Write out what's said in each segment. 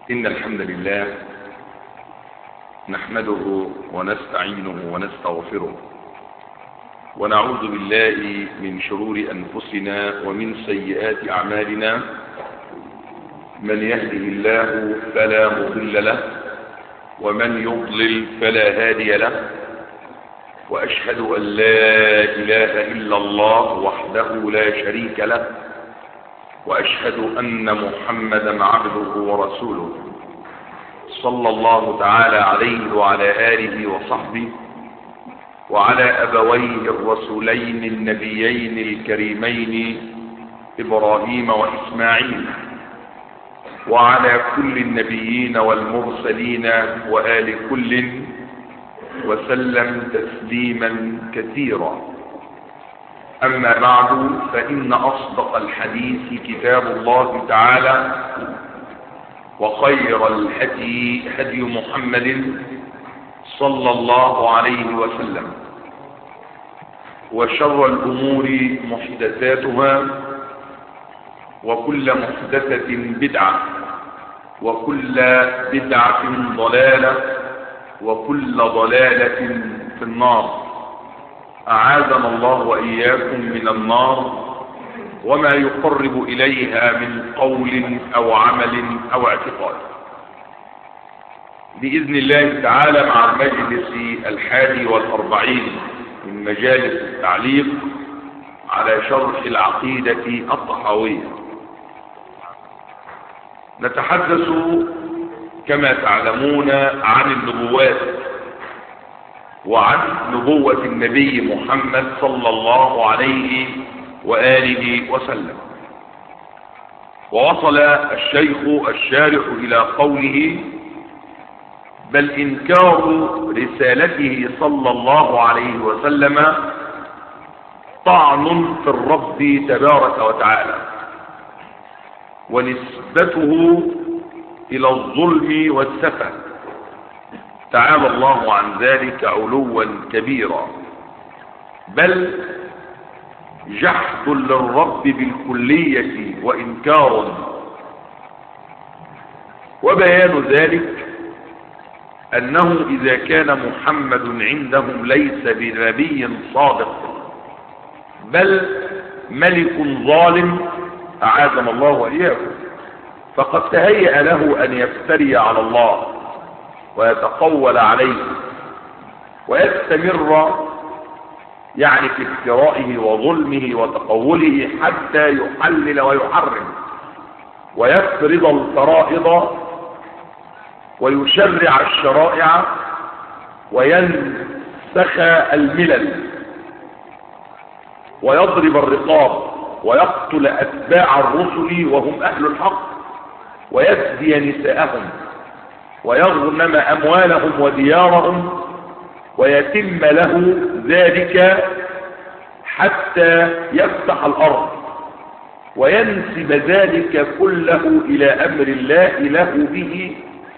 إن الحمد لله نحمده ونستعينه ونستغفره ونعوذ بالله من شرور أنفسنا ومن سيئات أعمالنا من يهده الله فلا مضل له ومن يضلل فلا هادي له وأشهد أن لا إله إلا الله وحده لا شريك له وأشهد أن محمدا عبده ورسوله صلى الله تعالى عليه وعلى آله وصحبه وعلى أبويه الرسولين النبيين الكريمين إبراهيم وإسماعيل وعلى كل النبيين والمرسلين وآل كل وسلم تسليما كثيرا أما بعد فإن أصدق الحديث كتاب الله تعالى وخير الهدي هدي محمد صلى الله عليه وسلم وشر الأمور محدثاتها وكل محدثة بدعة وكل بدعة ضلالة وكل ضلالة في النار أعاذنا الله وإياكم من النار وما يقرب إليها من قول أو عمل أو اعتقاد بإذن الله تعالى مع المجلس الحادي والأربعين من مجالس التعليق على شرح العقيدة الطحاوية نتحدث كما تعلمون عن النبوات وعن نبوة النبي محمد صلى الله عليه وآله وسلم ووصل الشيخ الشارح إلى قوله بل إنكار رسالته صلى الله عليه وسلم طعن في الرب تبارك وتعالى ونسبته إلى الظلم والسفه تعالى الله عن ذلك علوا كبيرا بل جحد للرب بالكلية وإنكار وبيان ذلك أنه إذا كان محمد عندهم ليس بنبي صادق بل ملك ظالم أعاذنا الله وإياكم فقد تهيأ له أن يفتري على الله ويتقول عليه ويستمر يعني في افترائه وظلمه وتقوله حتى يحلل ويحرم ويفرض الفرائض ويشرع الشرائع وينسخ الملل ويضرب الرقاب ويقتل أتباع الرسل وهم أهل الحق ويفدي نساءهم ويغنم أموالهم وديارهم ويتم له ذلك حتى يفتح الأرض وينسب ذلك كله إلى أمر الله له به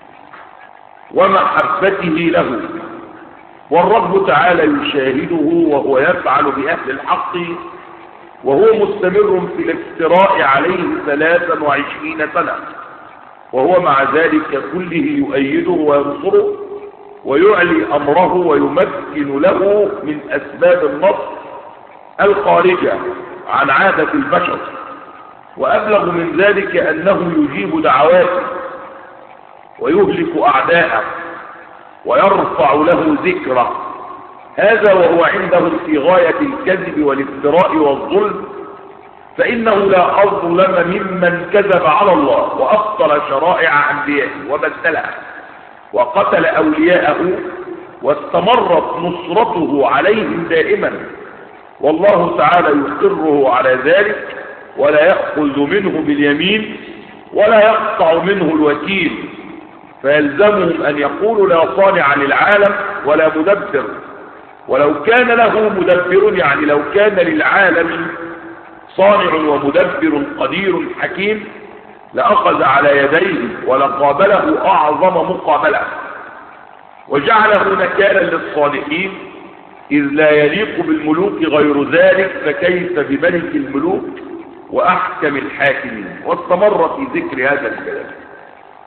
ومحبته له والرب تعالى يشاهده وهو يفعل بأهل الحق وهو مستمر في الافتراء عليه ثلاثا وعشرين سنة وهو مع ذلك كله يؤيده وينصره ويعلي أمره ويمكن له من أسباب النصر الخارجة عن عادة البشر وأبلغ من ذلك أنه يجيب دعواته ويهلك أعداءه ويرفع له ذكره هذا وهو عندهم في غاية الكذب والافتراء والظلم فإنه لا أظلم ممن كذب على الله وأبطل شرائع أنبيائه وبدلها وقتل أولياءه واستمرت نصرته عليهم دائما والله تعالى يقره على ذلك ولا يأخذ منه باليمين ولا يقطع منه الوكيل فيلزمهم أن يقولوا لا صانع للعالم ولا مدبر ولو كان له مدبر يعني لو كان للعالم صانع ومدبر قدير حكيم لأخذ على يديه ولقابله أعظم مقابلة وجعله نكالا للصالحين إذ لا يليق بالملوك غير ذلك فكيف بملك الملوك وأحكم الحاكمين واستمر في ذكر هذا الكلام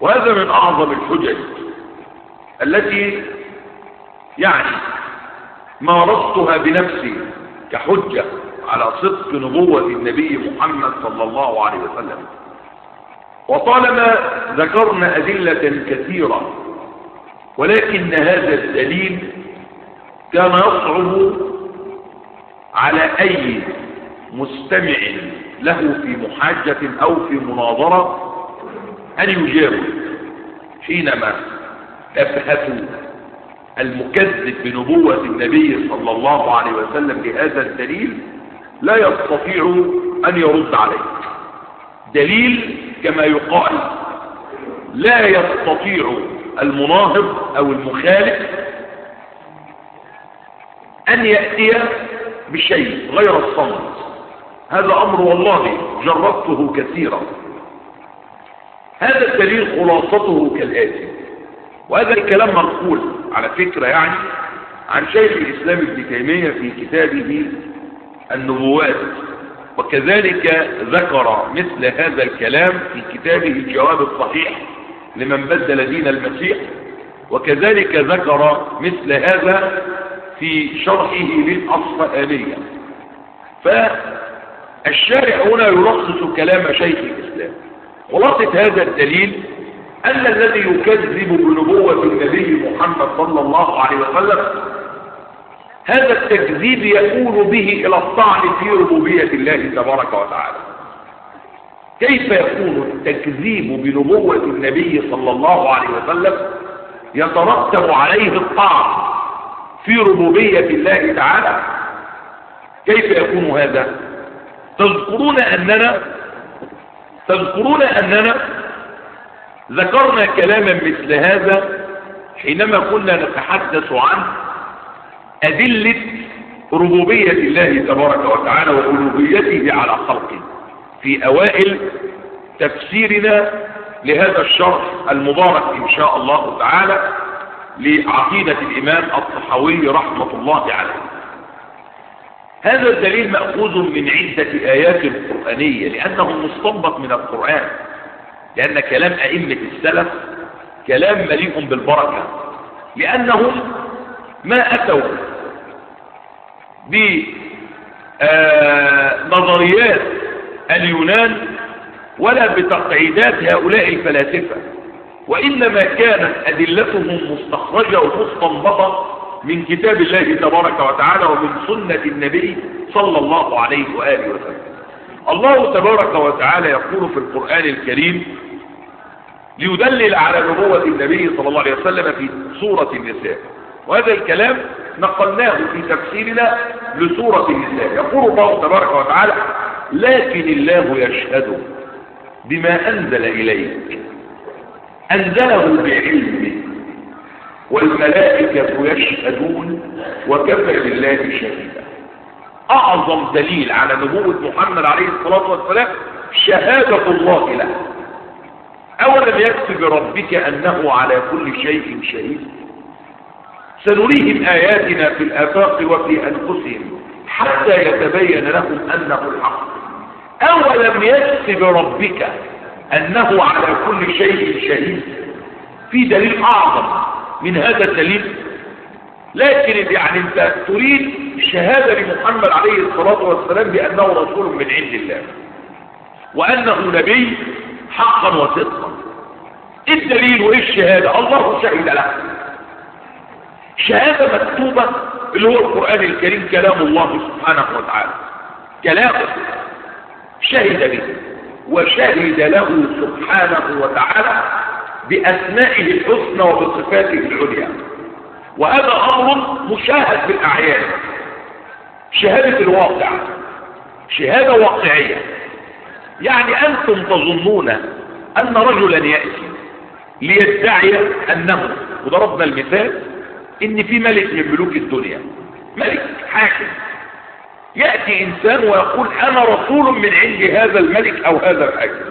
وهذا من أعظم الحجج التي يعني مارستها بنفسي كحجة على صدق نبوة النبي محمد صلى الله عليه وسلم وطالما ذكرنا أدلة كثيرة ولكن هذا الدليل كان يصعب على أي مستمع له في محاجة أو في مناظرة أن يجاوب حينما أبهتوا المكذب بنبوة النبي صلى الله عليه وسلم بهذا الدليل لا يستطيع أن يرد عليه دليل كما يقال لا يستطيع المناهض أو المخالف أن يأتي بشيء غير الصمت هذا أمر والله جربته كثيرا هذا الدليل خلاصته كالآتي وهذا الكلام منقول على فكرة يعني عن شيخ الإسلام ابن تيمية في كتابه النبوات وكذلك ذكر مثل هذا الكلام في كتابه الجواب الصحيح لمن بدل دين المسيح وكذلك ذكر مثل هذا في شرحه للأصفهانية فالشارع هنا يلخص كلام شيخ الإسلام خلاصة هذا الدليل أن الذي يكذب بنبوة النبي محمد صلى الله عليه وسلم هذا التكذيب يكون به إلى الطعن في ربوبية الله تبارك وتعالى كيف يكون التكذيب بنبوة النبي صلى الله عليه وسلم يترتب عليه الطعن في ربوبية الله تعالى كيف يكون هذا تذكرون أننا تذكرون أننا ذكرنا كلاما مثل هذا حينما كنا نتحدث عن أدلة ربوبية الله تبارك وتعالى وألوهيته على خلقه في أوائل تفسيرنا لهذا الشرح المبارك إن شاء الله تعالى لعقيدة الإمام الصحوي رحمة الله عليه هذا الدليل مأخوذ من عدة آيات قرآنية لأنه مستنبط من القرآن لأن كلام أئمة السلف كلام مليء بالبركة لأنهم ما أتوا بنظريات اليونان ولا بتقعيدات هؤلاء الفلاسفة وإنما كانت أدلتهم مستخرجة ومستنبطة من كتاب الله تبارك وتعالى ومن سنة النبي صلى الله عليه وآله وسلم الله تبارك وتعالى يقول في القرآن الكريم ليدلل على نبوة النبي صلى الله عليه وسلم في سورة النساء وهذا الكلام نقلناه في تفسيرنا لسورة النساء يقول الله تبارك وتعالى لكن الله يشهد بما أنزل إليك أنزله بعلمه والملائكة يشهدون وكفى بالله شهيدا أعظم دليل على نبوة محمد عليه الصلاة والسلام شهادة الله له أولم يكتب بربك أنه على كل شيء شهيد سنريهم آياتنا في الآفاق وفي أنفسهم حتى يتبين لهم أنه الحق أولم يكتب بربك أنه على كل شيء شهيد في دليل أعظم من هذا الدليل لكن يعني انت تريد شهادة لمحمد عليه الصلاة والسلام بأنه رسول من عند الله وأنه نبي حقا وصدقا ايه الدليل وايه الشهادة الله شهد له شهادة مكتوبة اللي هو القرآن الكريم كلام الله سبحانه وتعالى كلامه شهد به وشهد له سبحانه وتعالى بأسمائه الحسنى وبصفاته العليا وهذا أمر مشاهد بالأعيان شهادة الواقع شهادة واقعية يعني أنتم تظنون أن رجلا يأتي ليدعي أنه وضربنا المثال إن في ملك من ملوك الدنيا ملك حاكم يأتي إنسان ويقول أنا رسول من عند هذا الملك أو هذا الحاكم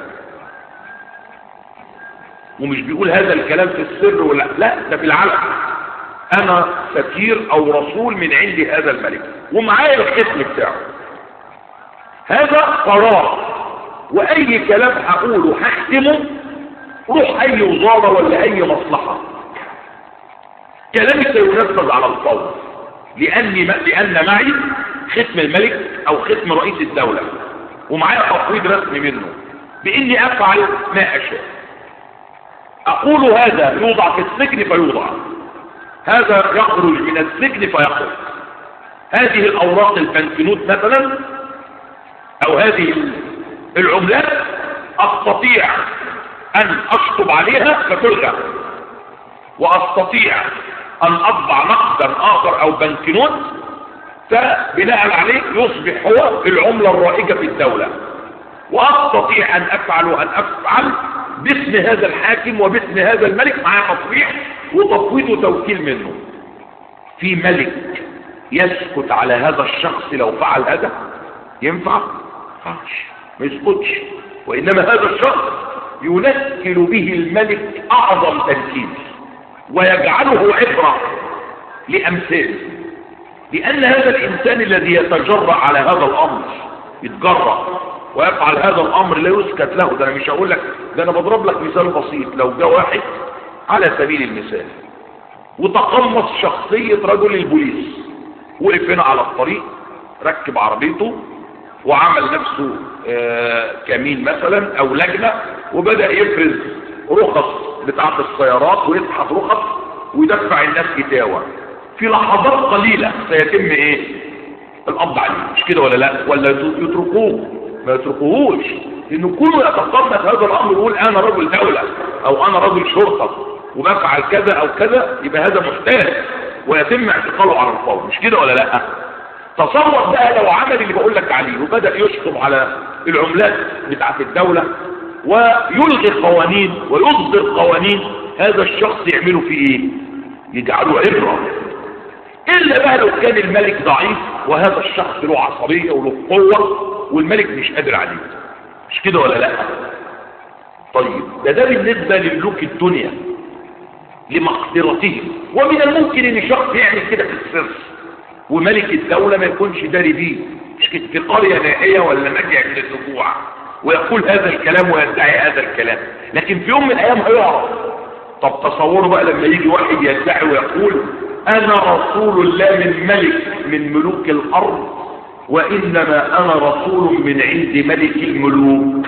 ومش بيقول هذا الكلام في السر ولا لا ده في العلم أنا سفير أو رسول من عند هذا الملك ومعايا الختم بتاعه هذا قرار وأي كلام هقوله هختمه روح اي وزارة ولا اي مصلحة كلامي سينفذ على الفور لاني لان معي ختم الملك او ختم رئيس الدولة ومعايا تفويض رسمي منه باني افعل ما اشاء اقول هذا يوضع في السجن فيوضع هذا يخرج من السجن فيخرج هذه الاوراق البنكنوت مثلا او هذه العملات استطيع ان اشطب عليها فتلغى واستطيع ان اطبع نقدا اخر او بنكنوت فبناء عليه يصبح هو العملة الرائجة في الدولة واستطيع ان افعل وان افعل باسم هذا الحاكم وباسم هذا الملك معاه تصريح وتفويض وتوكيل منه في ملك يسكت على هذا الشخص لو فعل هذا ينفع فعش ما يسكتش وانما هذا الشخص ينكل به الملك اعظم تنكيل ويجعله عبرة لامثاله لان هذا الانسان الذي يتجرأ على هذا الامر يتجرأ ويفعل هذا الامر لا يسكت له ده انا مش هقول لك ده انا بضرب لك مثال بسيط لو جاء واحد على سبيل المثال وتقمص شخصية رجل البوليس وقف هنا على الطريق ركب عربيته وعمل نفسه آه كمين مثلا او لجنة وبدأ يفرز رخص بتاعة السيارات ويسحب رخص ويدفع الناس كتاوة في لحظات قليلة سيتم ايه القبض عليه مش كده ولا لا ولا يتركوه ما يتركوهوش لانه كله يتقمص هذا الامر يقول انا رجل دولة او انا رجل شرطة وبفعل كذا او كذا يبقى هذا محتاج ويتم اعتقاله على الفور مش كده ولا لا تصور بقى لو عمل اللي بقول لك عليه وبدأ يشطب على العملات بتاعت الدولة ويلغي قوانين ويصدر قوانين هذا الشخص يعمله في ايه يجعله عبرة الا بقى لو كان الملك ضعيف وهذا الشخص له عصبية وله قوة والملك مش قادر عليه مش كده ولا لا طيب ده ده بالنسبة لملوك الدنيا لمقدرتهم ومن الممكن ان شخص يعمل كده في السر وملك الدولة ما يكونش داري بيه مش كده في قرية نائية ولا نجع من النبوع ويقول هذا الكلام ويدعي هذا الكلام لكن في يوم من الايام هيعرف طب تصوروا بقى لما يجي واحد يدعي ويقول انا رسول الله من ملك من ملوك الارض وانما انا رسول من عند ملك الملوك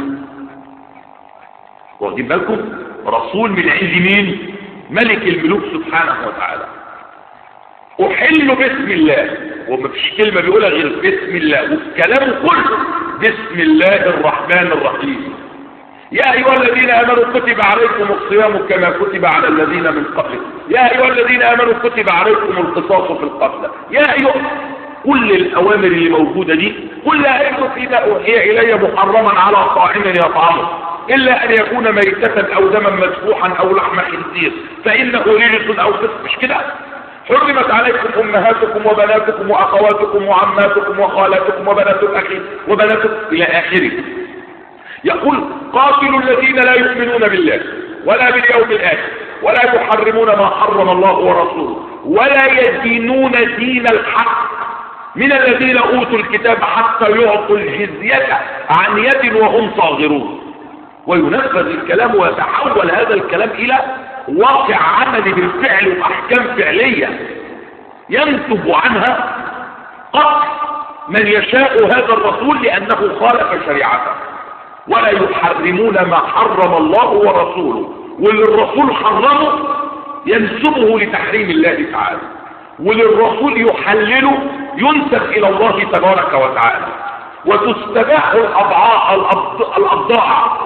واخدين بالكم رسول من عند مين ملك الملوك سبحانه وتعالى احل باسم الله وما فيش كلمة بيقولها غير باسم الله والكلام كله بسم الله الرحمن الرحيم يا أيها الذين آمنوا كتب عليكم الصيام كما كتب على الذين من قبلكم يا أيها الذين آمنوا كتب عليكم القصاص في القتلى يا أيها كل الأوامر اللي موجودة دي كلها أيضا إذا أوحي إلي محرما على طاعم يطعمه إلا أن يكون ميتة أو دما مسفوحا أو لحم خنزير فإنه رجس أو فسق مش كده حرمت عليكم أمهاتكم وبناتكم وأخواتكم وعماتكم وخالاتكم وبنات الأخ وبنات إلى آخره يقول قاتلوا الذين لا يؤمنون بالله ولا باليوم الآخر ولا يحرمون ما حرم الله ورسوله ولا يدينون دين الحق من الذين أوتوا الكتاب حتى يعطوا الجزية عن يد وهم صاغرون وينفذ الكلام ويتحول هذا الكلام إلى واقع عملي بالفعل وأحكام فعلية ينتج عنها قتل من يشاء هذا الرسول لأنه خالف شريعته ولا يحرمون ما حرم الله ورسوله واللي الرسول حرمه ينسبه لتحريم الله تعالى واللي الرسول يحلله ينسب إلى الله تبارك وتعالى وتستباح الأبضاع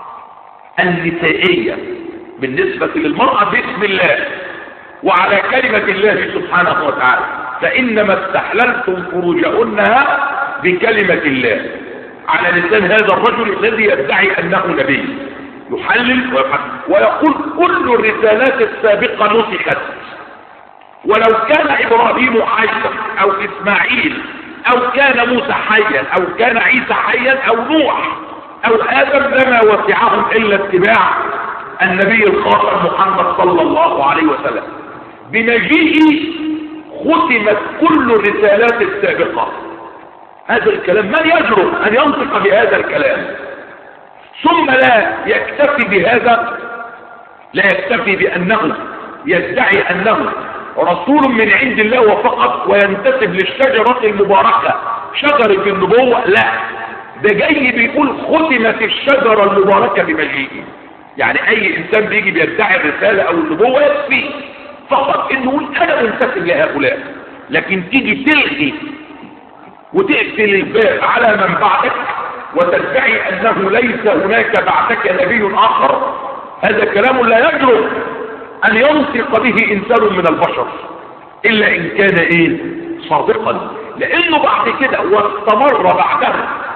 النسائية بالنسبة للمرأة باسم الله وعلى كلمة الله سبحانه وتعالى فإنما استحللتم فروجهن بكلمة الله على لسان هذا الرجل الذي يدعي أنه نبي يحلل ويحلل ويقول كل الرسالات السابقة نسخت ولو كان إبراهيم حيا أو إسماعيل أو كان موسى حيا أو كان عيسى حيا أو نوح أو آدم لما وسعهم إلا اتباع النبي الخاطر محمد صلى الله عليه وسلم بمجيئه ختمت كل الرسالات السابقة هذا الكلام من يجرؤ أن ينطق بهذا الكلام ثم لا يكتفي بهذا لا يكتفي بأنه يدعي أنه رسول من عند الله وفقط وينتسب للشجرة المباركة شجرة النبوة لا ده جاي بيقول ختمت الشجرة المباركة بمجيئه يعني اي انسان بيجي بيدعي الرسالة او النبوة يكفي فقط انه يقول انا منتسب لهؤلاء لكن تيجي تلغي وتقفل الباب على من بعدك وتدعي انه ليس هناك بعدك نبي اخر هذا كلام لا يجرؤ ان ينطق به انسان من البشر الا ان كان ايه صادقا لانه بعد كده واستمر بعده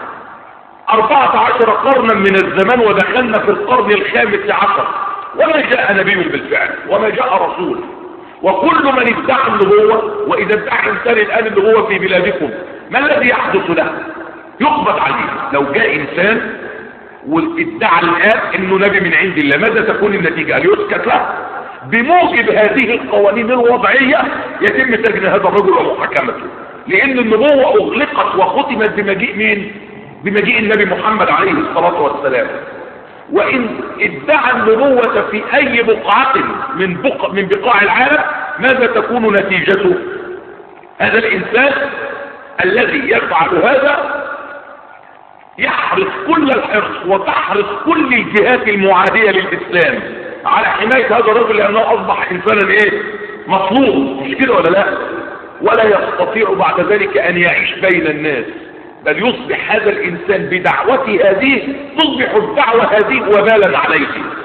أربعة عشر قرنا من الزمان ودخلنا في القرن الخامس عشر وما جاء نبي بالفعل وما جاء رسول وكل من ادعى النبوة وإذا ادعى إنسان الآن النبوة في بلادكم ما الذي يحدث له يقبض عليه لو جاء إنسان وادعى الآن إنه نبي من عند الله ماذا تكون النتيجة هل يسكت له بموجب هذه القوانين الوضعية يتم سجن هذا الرجل ومحاكمته لأن النبوة أغلقت وختمت بمجيء مين بمجيء النبي محمد عليه الصلاة والسلام وإن ادعى النبوة في أي بقعة من, بقع من بقاع العالم ماذا تكون نتيجته هذا الإنسان الذي يفعل هذا يحرص كل الحرص وتحرص كل الجهات المعادية للإسلام على حماية هذا الرجل لأنه أصبح إنسانا إيه مطلوب مش كده ولا لا ولا يستطيع بعد ذلك أن يعيش بين الناس بل يصبح هذا الإنسان بدعوته هذه تصبح الدعوة هذه وبالا عليه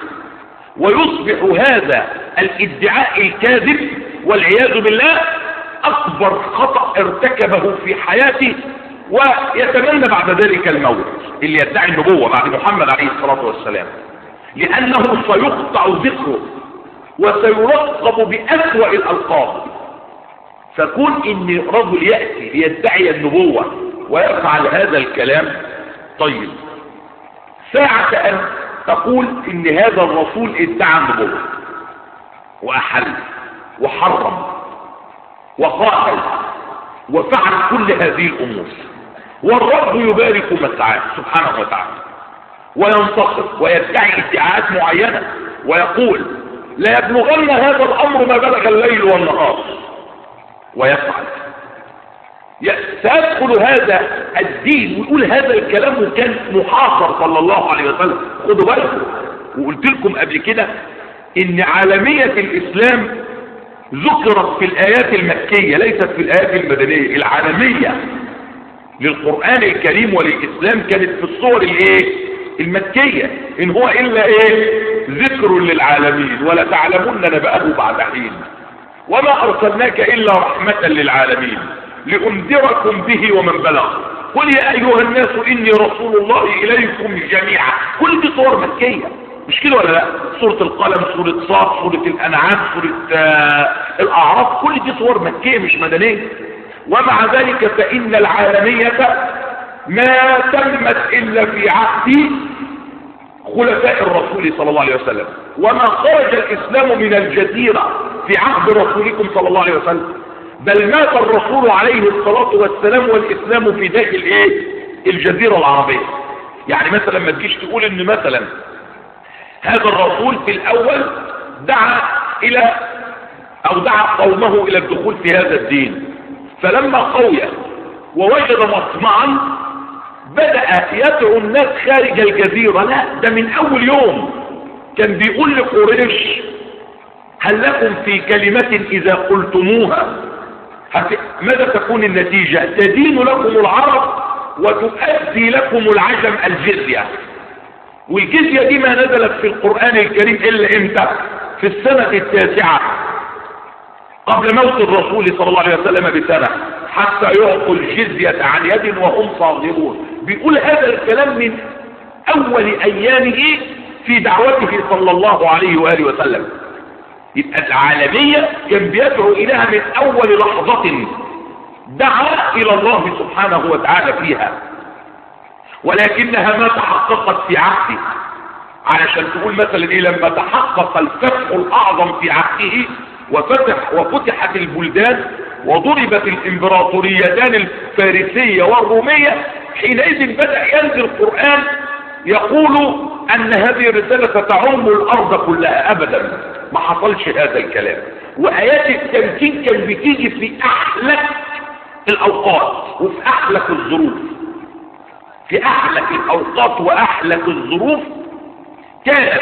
ويصبح هذا الادعاء الكاذب والعياذ بالله أكبر خطأ ارتكبه في حياته ويتمنى بعد ذلك الموت اللي يدعي النبوة بعد محمد عليه الصلاة والسلام لأنه سيقطع ذكره وسيرقب بأسوأ الألقاب فكون إن رجل يأتي ليدعي النبوة ويفعل هذا الكلام طيب ساعة أن تقول إن هذا الرسول ادعى النبوة وأحل وحرم وقاتل وفعل كل هذه الأمور والرب يبارك مسعاه سبحانه وتعالى وينتصر ويدعي ادعاءات معينة ويقول لا يبلغن هذا الأمر ما بلغ الليل والنهار ويفعل سيدخل هذا الدين ويقول هذا الكلام وكان محاصر صلى الله عليه وسلم خدوا بالكم وقلت لكم قبل كده ان عالمية الاسلام ذكرت في الايات المكية ليست في الايات المدنية العالمية للقرآن الكريم وللاسلام كانت في الصور الايه المكية ان هو الا ايه ذكر للعالمين ولا تعلمون نبأه بعد حين وما ارسلناك الا رحمة للعالمين لأنذركم به ومن بلغ قل يا أيها الناس إني رسول الله إليكم جميعا كل دي صور مكية مش كده ولا لا سورة القلم سورة صاد سورة الأنعام سورة آه الأعراف كل دي صور مكية مش مدنية ومع ذلك فإن العالمية ما تمت إلا في عهد خلفاء الرسول صلى الله عليه وسلم وما خرج الإسلام من الجزيرة في عهد رسولكم صلى الله عليه وسلم بل مات الرسول عليه الصلاة والسلام والإسلام في داخل ايه الجزيرة العربية يعني مثلا ما تجيش تقول ان مثلا هذا الرسول في الاول دعا الى او دعا قومه الى الدخول في هذا الدين فلما قوي ووجد مطمعا بدأ يدعو الناس خارج الجزيرة لا ده من اول يوم كان بيقول لقريش هل لكم في كلمة اذا قلتموها ماذا تكون النتيجة تدين لكم العرب وتؤدي لكم العجم الجزية والجزية دي ما نزلت في القرآن الكريم إلا إمتى في السنة التاسعة قبل موت الرسول صلى الله عليه وسلم بسنة حتى يعطوا الجزية عن يد وهم صاغرون بيقول هذا الكلام من أول أيامه في دعوته صلى الله عليه وآله وسلم يبقى العالمية كان بيدعو إليها من أول لحظة دعا إلى الله سبحانه وتعالى فيها ولكنها ما تحققت في عهده علشان تقول مثلا إيه لما تحقق الفتح الأعظم في عهده وفتح وفتحت البلدان وضربت الإمبراطوريتان الفارسية والرومية حينئذ بدأ ينزل القرآن يقول ان هذه الرسالة تعم الارض كلها ابدا ما حصلش هذا الكلام وايات التمكين كان بتيجي في احلك الاوقات وفي احلك الظروف في احلك الاوقات واحلك الظروف كانت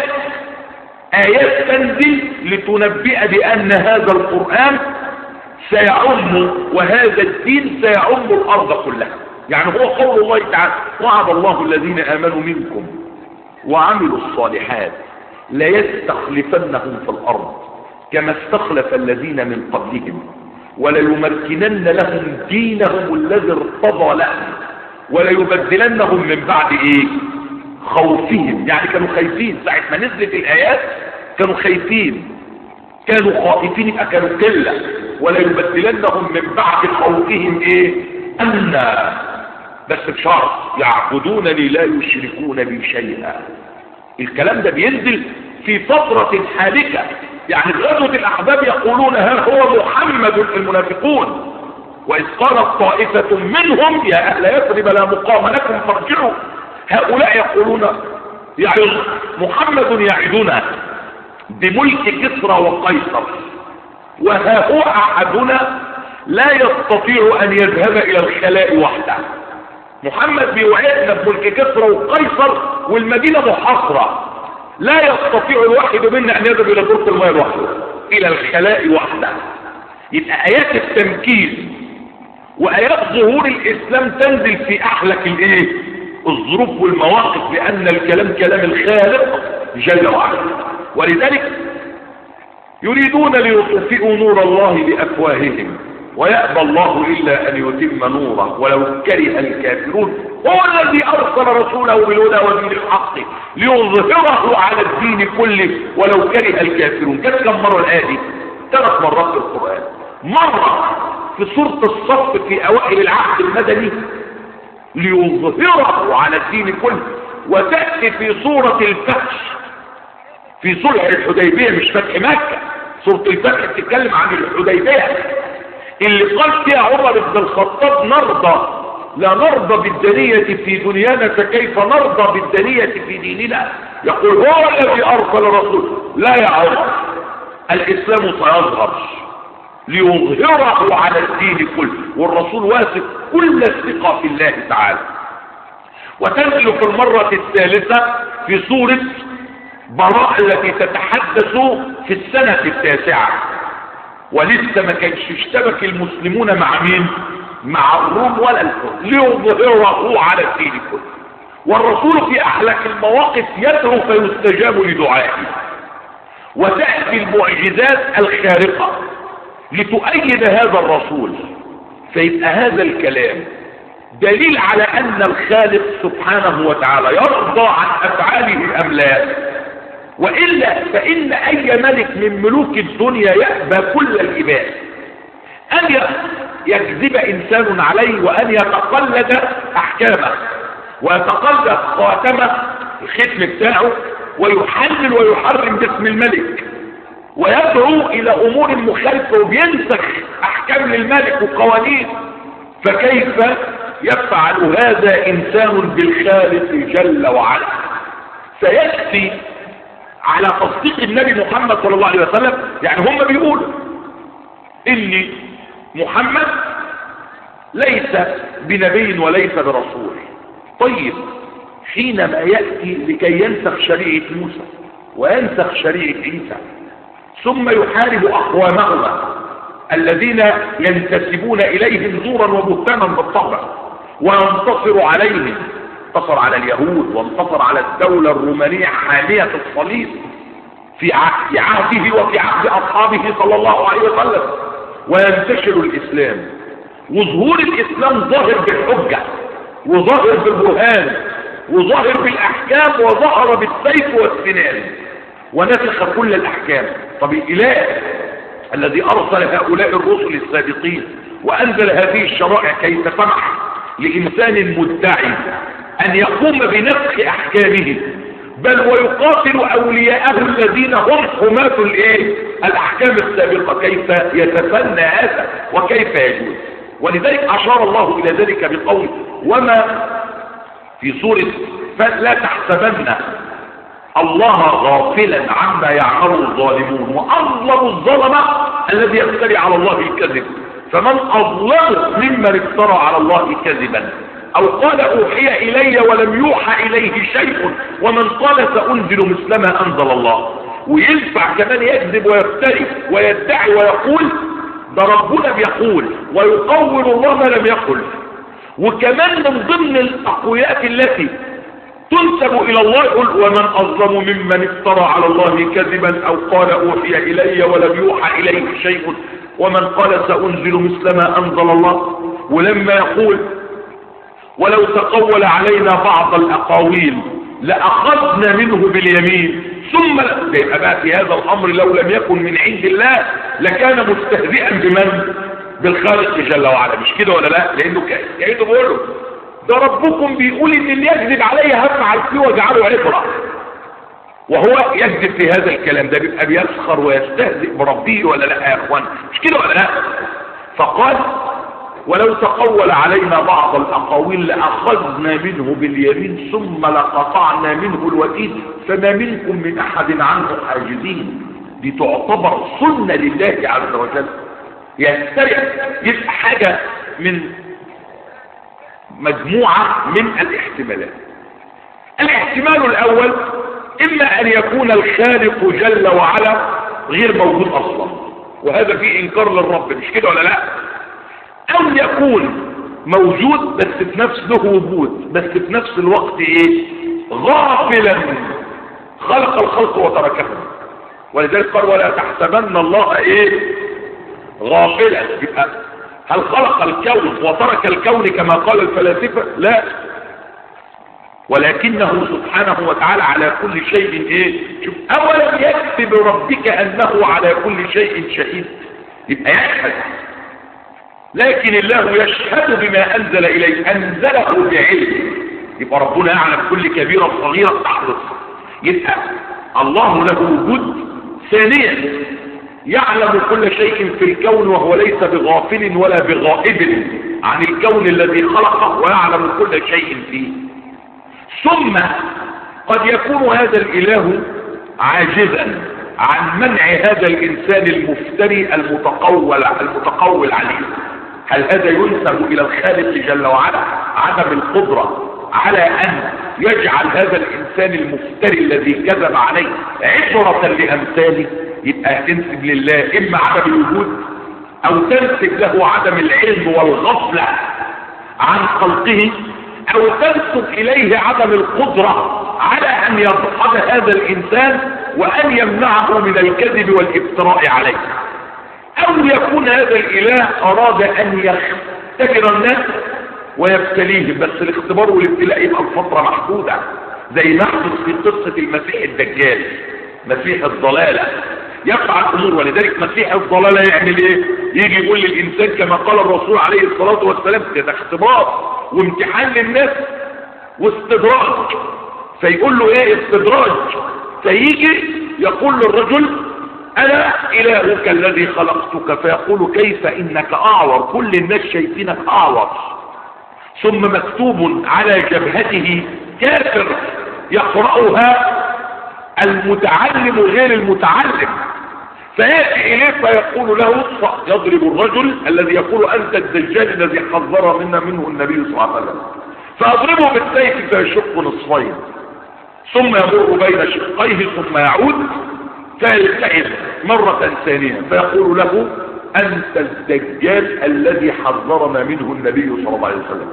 ايات تنزل لتنبئ بان هذا القرآن سيعم وهذا الدين سيعم الارض كلها يعني هو قول الله تعالى وعد الله الذين امنوا منكم وعملوا الصالحات ليستخلفنهم في الارض كما استخلف الذين من قبلهم وليمكنن لهم دينهم الذي ارتضى لهم وليبدلنهم من بعد ايه خوفهم يعني كانوا خايفين ساعة ما نزلت الايات كانوا خايفين كانوا خائفين يبقى كانوا قلة وليبدلنهم من بعد خوفهم ايه امنا بس بشرط يعبدونني لا يشركون بي شيئا الكلام ده بينزل في فترة حالكة يعني في غزوة الأحباب يقولون ها هو محمد المنافقون وإذ قالت طائفة منهم يا أهل يثرب لا مقام لكم فارجعوا هؤلاء يقولون يعظ محمد يعدنا بملك كسرى وقيصر وها هو أحدنا لا يستطيع أن يذهب إلى الخلاء وحده محمد بيوعدنا بملك كسرى وقيصر والمدينة محاصرة لا يستطيع الواحد منا أن يذهب إلى دورة الماء وحده إلى الخلاء وحده يبقى آيات التمكين وآيات ظهور الإسلام تنزل في أحلك الإيه الظروف والمواقف لأن الكلام كلام الخالق جل وعلا ولذلك يريدون ليطفئوا نور الله بأفواههم ويأبى الله إلا أن يتم نوره ولو كره الكافرون هو الذي أرسل رسوله بالهدى ودين الحق ليظهره على الدين كله ولو كره الكافرون كانت كم مرة الآية دي ثلاث مرات في القرآن مرة في سورة الصف في أوائل العهد المدني ليظهره على الدين كله وتأتي في سورة الفتح في صلح الحديبية مش فتح مكة سورة الفتح بتتكلم عن الحديبية اللي قال فيها عمر بن الخطاب نرضى لا نرضى بالدنية في دنيانا فكيف نرضى بالدنية في ديننا يقول هو الذي أرسل رسول لا يا عمر الإسلام سيظهر ليظهره على الدين كله والرسول واثق كل الثقة في الله تعالى وتنزل في المرة الثالثة في سورة براء التي تتحدث في السنة التاسعة ولسه ما كانش اشتبك المسلمون مع مين مع الروم ولا الفرس ليظهره على الدين كله والرسول في احلك المواقف يدعو فيستجاب لدعائه وتأتي المعجزات الخارقة لتؤيد هذا الرسول فيبقى هذا الكلام دليل على ان الخالق سبحانه وتعالى يرضى عن افعاله ام لا وإلا فإن أي ملك من ملوك الدنيا يأبى كل الإباء أن يكذب إنسان عليه وأن يتقلد أحكامه ويتقلد خاتمه الختم بتاعه ويحلل ويحرم باسم الملك ويدعو إلى أمور مخالفة وبينسخ أحكام للملك وقوانين فكيف يفعل هذا إنسان بالخالق جل وعلا سيأتي على تصديق النبي محمد صلى الله عليه وسلم يعني هم بيقولوا ان محمد ليس بنبي وليس برسول طيب حينما يأتي لكي ينسخ شريعة موسى وينسخ شريعة عيسى ثم يحارب أقوامهما الذين ينتسبون إليهم زورا وبهتانا بالطبع وينتصر عليهم انتصر على اليهود وانتصر على الدولة الرومانية حامية الصليب في عهده وفي عهد أصحابه صلى الله عليه وسلم وينتشر الإسلام وظهور الإسلام ظاهر بالحجة وظاهر بالبرهان وظاهر بالأحكام وظهر بالسيف والسنان ونسخ كل الأحكام طب الإله الذي أرسل هؤلاء الرسل السابقين وأنزل هذه الشرائع كي تسمح لإنسان مدعي أن يقوم بنسخ أحكامه بل ويقاتل أولياءه الذين هم حماة الإيه؟ الأحكام السابقة كيف يتفنى هذا وكيف يجوز ولذلك أشار الله إلى ذلك بقول وما في سورة فلا تحسبن الله غافلا عما يعمل الظالمون وأظلم الظلمة الذي يفتري على الله الكذب فمن أظلم ممن افترى على الله كذبا أو قال أوحي إلي ولم يوحى إليه شيء ومن قال سأنزل مثل ما أنزل الله وينفع كمان يكذب ويفتري ويدعي ويقول ده ربنا بيقول ويقول الله ما لم يقل وكمان من ضمن الأقويات التي تنسب إلى الله يقول ومن أظلم ممن افترى على الله كذبا أو قال أوحي إلي ولم يوحى إليه شيء ومن قال سأنزل مثل ما أنزل الله ولما يقول ولو تقول علينا بعض الأقاويل لأخذنا منه باليمين ثم لا يبقى بقى في هذا الأمر لو لم يكن من عند الله لكان مستهزئا بمن بالخالق جل وعلا مش كده ولا لا لأنه كأنه بيقول له ده ربكم بيقول ان اللي يكذب علي هفعل فيه واجعله عبرة وهو يكذب في هذا الكلام ده بيبقى بيسخر ويستهزئ بربه ولا لا يا اخوان مش كده ولا لا فقال ولو تقول علينا بعض الأقاويل لأخذنا منه باليمين ثم لقطعنا منه الوتين فما منكم من أحد عنه حاجزين دي تعتبر سنة لله عز وجل يسترع يبقى حاجة من مجموعة من الاحتمالات الاحتمال الأول إما أن يكون الخالق جل وعلا غير موجود أصلا وهذا فيه إنكار للرب مش كده ولا لا او يكون موجود بس في نفس له وجود بس في نفس الوقت ايه غافلا خلق الخلق وتركهم ولذلك قال ولا تحسبن الله ايه غافلا يبقى هل خلق الكون وترك الكون كما قال الفلاسفة لا ولكنه سبحانه وتعالى على كل شيء ايه شوف اولم يكفي بربك انه على كل شيء شهيد يبقى يشهد لكن الله يشهد بما أنزل إليه أنزله بعلم يبقى ربنا يعلم كل كبيرة صغيرة تحدث يبقى الله له وجود ثانيا يعلم كل شيء في الكون وهو ليس بغافل ولا بغائب عن الكون الذي خلقه ويعلم كل شيء فيه ثم قد يكون هذا الإله عاجزا عن منع هذا الإنسان المفتري المتقول المتقول عليه هل هذا ينسب الى الخالق جل وعلا عدم القدرة على ان يجعل هذا الانسان المفتري الذي كذب عليه عبرة لامثاله يبقى تنسب لله اما عدم الوجود او تنسب له عدم العلم والغفلة عن خلقه او تنسب اليه عدم القدرة على ان يضحد هذا الانسان وان يمنعه من الكذب والافتراء عليه او يكون هذا الاله اراد ان يختبر الناس ويبتليهم بس الاختبار والابتلاء يبقى الفترة محدودة زي ما حدث في قصة المسيح الدجال مسيح الضلالة يفعل امور ولذلك مسيح الضلالة يعمل ايه يجي يقول للانسان كما قال الرسول عليه الصلاة والسلام ده اختبار وامتحان للناس واستدراج فيقول له ايه استدراج فيجي يقول للرجل انا الهك الذي خلقتك فيقول كيف انك اعور كل الناس شايفينك اعور ثم مكتوب على جبهته كافر يقرأها المتعلم غير المتعلم فيأتي إليه فيقول له اطفأ يضرب الرجل الذي يقول أنت الدجال الذي حذر منا منه النبي صلى الله عليه وسلم فأضربه بالسيف فيشق نصفين ثم يمر بين شقيه ثم يعود فيلتئم مرة ثانية فيقول له أنت الدجال الذي حذرنا منه النبي صلى الله عليه وسلم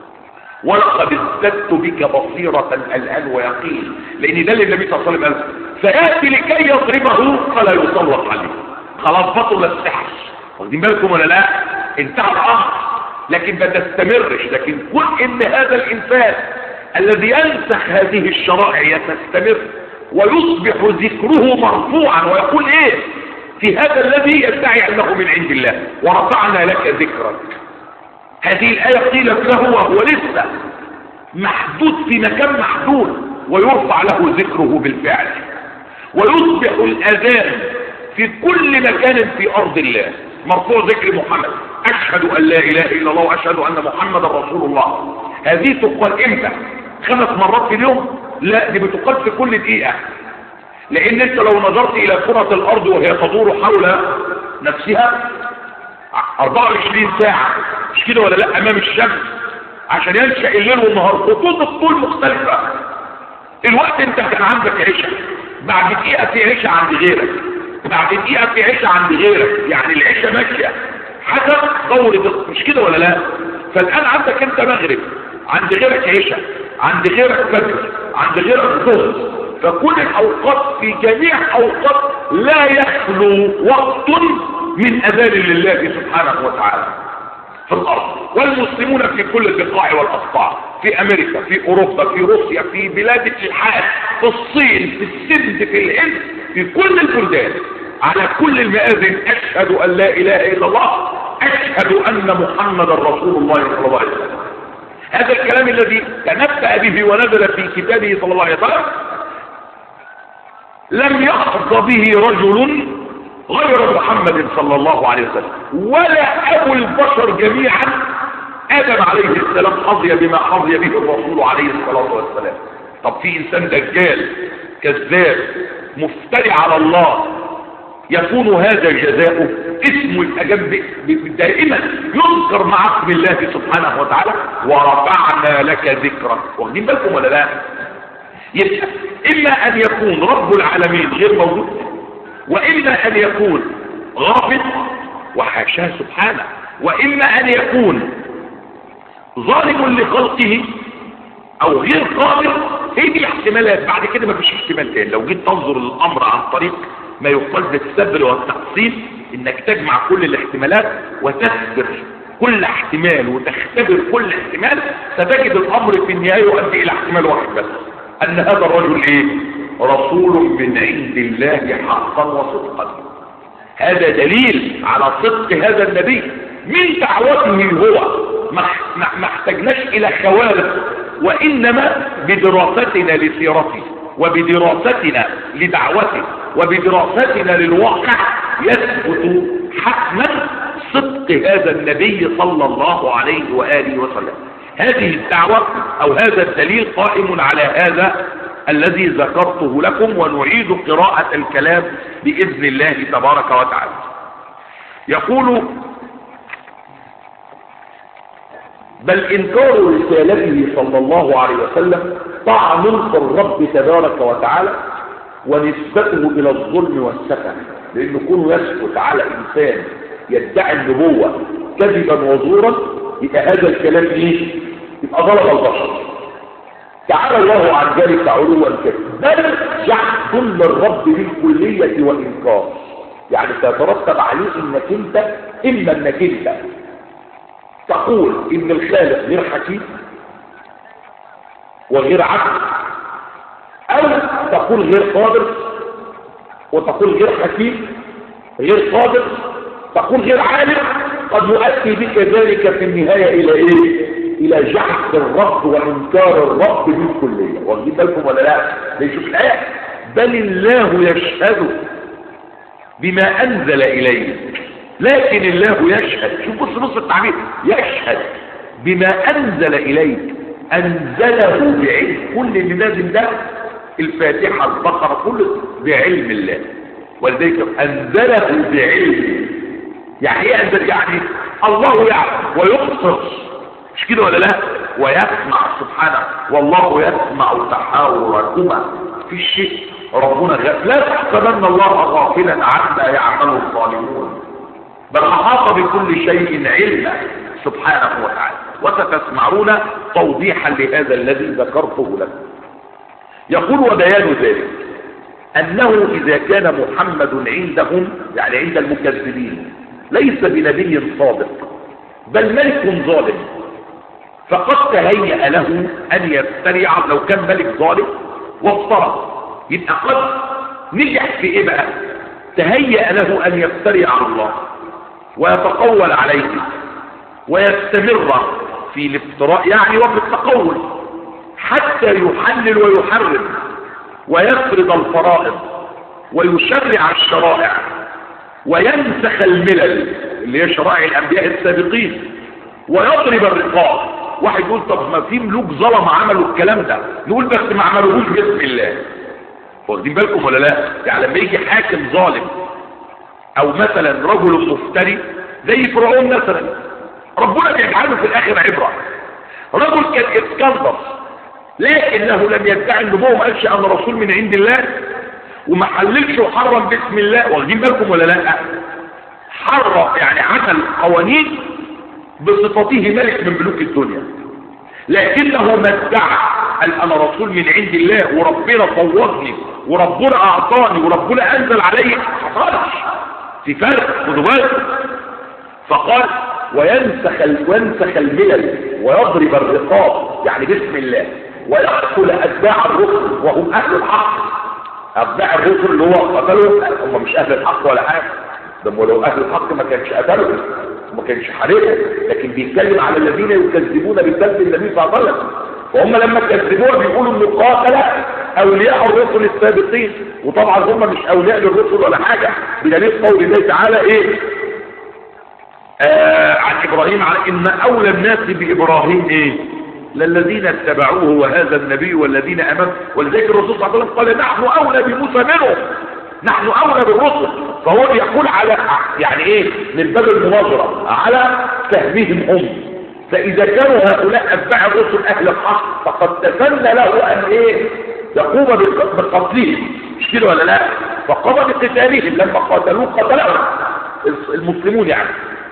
ولقد ازددت بك بصيرة الآن ويقين لأن ده اللي النبي صلى الله عليه وسلم قال فيأتي لكي يضربه فلا يسلط عليه خلاص بطل السحر واخدين بالكم ولا لا انتهى الأمر لكن ما تستمرش لكن كل ان هذا الإنسان الذي ينسخ هذه الشرائع يستمر ويصبح ذكره مرفوعا ويقول ايه في هذا الذي يدعي انه من عند الله ورفعنا لك ذكرك هذه الآية قيلت له وهو لسه محدود في مكان محدود ويرفع له ذكره بالفعل ويصبح الأذان في كل مكان في أرض الله مرفوع ذكر محمد أشهد أن لا إله إلا الله وأشهد أن محمد رسول الله هذه تقال إمتى خمس مرات في اليوم لا دي بتقاد في كل دقيقة لان انت لو نظرت الى كرة الارض وهي تدور حول نفسها 24 ساعة مش كده ولا لا امام الشمس عشان ينشأ الليل والنهار خطوط الطول مختلفة الوقت انت كان عندك عشاء بعد دقيقة في عشاء عند غيرك بعد دقيقة في عشاء عند غيرك يعني العشاء ماشية حسب دورة مش كده ولا لا فالآن عندك انت مغرب عند غيرك عشاء عند غيرك فجر عند غيرك ظهر فكل الأوقات في جميع أوقات لا يخلو وقت من أذان لله سبحانه وتعالى في الأرض والمسلمون في كل البقاع والأقطاع في أمريكا في أوروبا في روسيا في بلاد الإلحاد في الصين في السند في الهند في كل البلدان على كل المآذن أشهد أن لا إله إلا الله أشهد أن محمد رسول الله صلى الله عليه وسلم هذا الكلام الذي تنبأ به ونزل في كتابه صلى الله عليه وسلم لم يحظ به رجل غير محمد صلى الله عليه وسلم ولا أبو البشر جميعا آدم عليه السلام حظي بما حظي به الرسول عليه الصلاة والسلام طب في إنسان دجال كذاب مفتري على الله يكون هذا جزاؤه اسمه الأجب دائما يذكر مع اسم الله سبحانه وتعالى ورفعنا لك ذكرك واخدين بالكم ولا لا يبقى إما أن يكون رب العالمين غير موجود وإما أن يكون غافل وحاشاه سبحانه وإما أن يكون ظالم لخلقه أو غير قادر هي دي احتمالات بعد كده مفيش احتمال تاني لو جيت تنظر للأمر عن طريق ما يقال بالسبر والتقسيم انك تجمع كل الاحتمالات وتسبر كل احتمال وتختبر كل احتمال ستجد الامر في النهاية يؤدي الى احتمال واحد بس ان هذا الرجل ايه رسول من عند الله حقا وصدقا هذا دليل على صدق هذا النبي من دعوته هو ما احتجناش الى خوارق وانما بدراستنا لسيرته وبدراستنا لدعوته وبدراستنا للواقع يثبت حتما صدق هذا النبي صلى الله عليه وآله وسلم هذه الدعوة أو هذا الدليل قائم على هذا الذي ذكرته لكم ونعيد قراءة الكلام بإذن الله تبارك وتعالى يقول بل إنكار رسالته صلى الله عليه وسلم طعن في الرب تبارك وتعالى ونسبته إلى الظلم والسفه لأنه كونه يسكت على إنسان يدعي النبوة كذبا وزورا يبقى هذا الكلام إيه؟ يبقى ظلم البشر تعالى الله عن ذلك علوا كبيرا بل جحد للرب بالكلية وإنكار يعني سيترتب عليه انك انت اما انك انت تقول ان الخالق غير حكيم وغير عدل او تقول غير قادر وتقول غير حكيم غير قادر تقول غير عالم قد يؤدي بك ذلك في النهاية الى ايه الى جحد الرب وانكار الرب بالكلية واخدين بالكم ولا لا ليشوف الايه بل الله يشهد بما انزل اليه لكن الله يشهد شوف بص بص التعبير يشهد بما انزل اليك انزله بعلم كل اللي نازل ده الفاتحة البقرة كله بعلم الله ولذلك انزله بعلم يعني ايه انزل يعني الله يعلم ويقصر مش كده ولا لا ويسمع سبحانه والله يسمع تحاوركما في الشيء ربنا غافل لا تحسبن الله غافلا عما يعمل الظالمون بل احاط بكل شيء علما سبحانه وتعالى وستسمعون توضيحا لهذا الذي ذكرته لكم يقول وبيان ذلك انه اذا كان محمد عندهم يعني عند المكذبين ليس بنبي صادق بل ملك ظالم فقد تهيأ له ان يفترع لو كان ملك ظالم وافترى يبقى قد نجح في ايه بقى تهيأ له ان يفتري على الله ويتقول عليه ويستمر في الافتراء يعني وفي التقول حتى يحلل ويحرم ويفرض الفرائض ويشرع الشرائع وينسخ الملل اللي هي شرائع الانبياء السابقين ويضرب الرقاب واحد يقول طب ما في ملوك ظلم عملوا الكلام ده نقول بس ما عملوهوش باسم الله واخدين بالكم ولا لا يعني لما يجي حاكم ظالم او مثلا رجل مفتري زي فرعون مثلا ربنا بيجعله في الاخر عبره رجل كان اسكندر لكنه لم يدعي النبوه وما قالش انا رسول من عند الله وما حللش وحرم باسم الله واخدين بالكم ولا لا حرم يعني عمل قوانين بصفته ملك من ملوك الدنيا لكنه ما ادعى قال انا رسول من عند الله وربنا صورني وربنا اعطاني وربنا انزل علي حصلش في فرق خدوا بالكم فقال وينسخ وينسخ الملل ويضرب الرقاب يعني بسم الله ويقتل اتباع الرسل وهم اهل الحق اتباع الرسل اللي هو قتلهم هم مش اهل الحق ولا حاجه ده لو اهل الحق ما كانش قتلهم ما كانش حارقهم لكن بيتكلم على الذين يكذبون بكذب النبي صلى الله عليه وسلم فهم لما كذبوها بيقولوا انه قاتل اولياء الرسل السابقين وطبعا هم مش اولياء للرسل ولا حاجه بدليل قول الله تعالى ايه آه عن ابراهيم على ان اولى الناس بابراهيم ايه للذين اتبعوه وهذا النبي والذين امنوا ولذلك الرسول صلى الله عليه وسلم قال نحن اولى بموسى منهم نحن اولى بالرسل فهو بيقول على يعني ايه من باب المناظره على فهمهم هم فاذا كانوا هؤلاء اتباع الرسل اهل الحق فقد تسنى له ان ايه يقوم بقتلهم مش كده ولا لا فقام بقتالهم لما قاتلوه قتلهم المسلمون يعني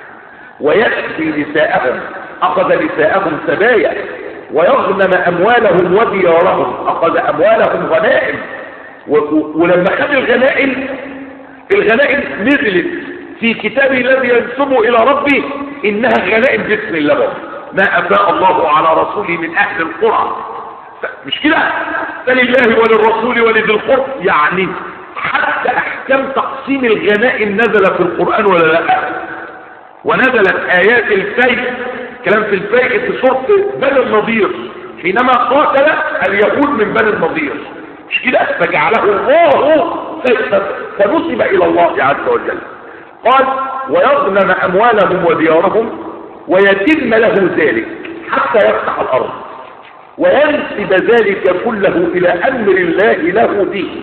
ويأتي نساءهم أخذ نساءهم سبايا ويغنم أموالهم وديارهم أخذ أموالهم غنائم ولما خد الغنائم الغنائم نزلت في كتابه الذي ينسبه إلى ربه إنها غنائم باسم الله ما أفاء الله على رسوله من أهل القرى مش كده فلله وللرسول ولذي القرب يعني حتى أحكام تقسيم الغنائم نزل في القرآن ولا لا ونزلت آيات الفيء كلام في الفيء في سورة بني النضير حينما قاتل اليهود من بني النضير مش كده فجعله الله فنسب إلى الله عز وجل قال ويغنم أموالهم وديارهم ويتم له ذلك حتى يفتح الأرض وينسب ذلك كله إلى أمر الله له به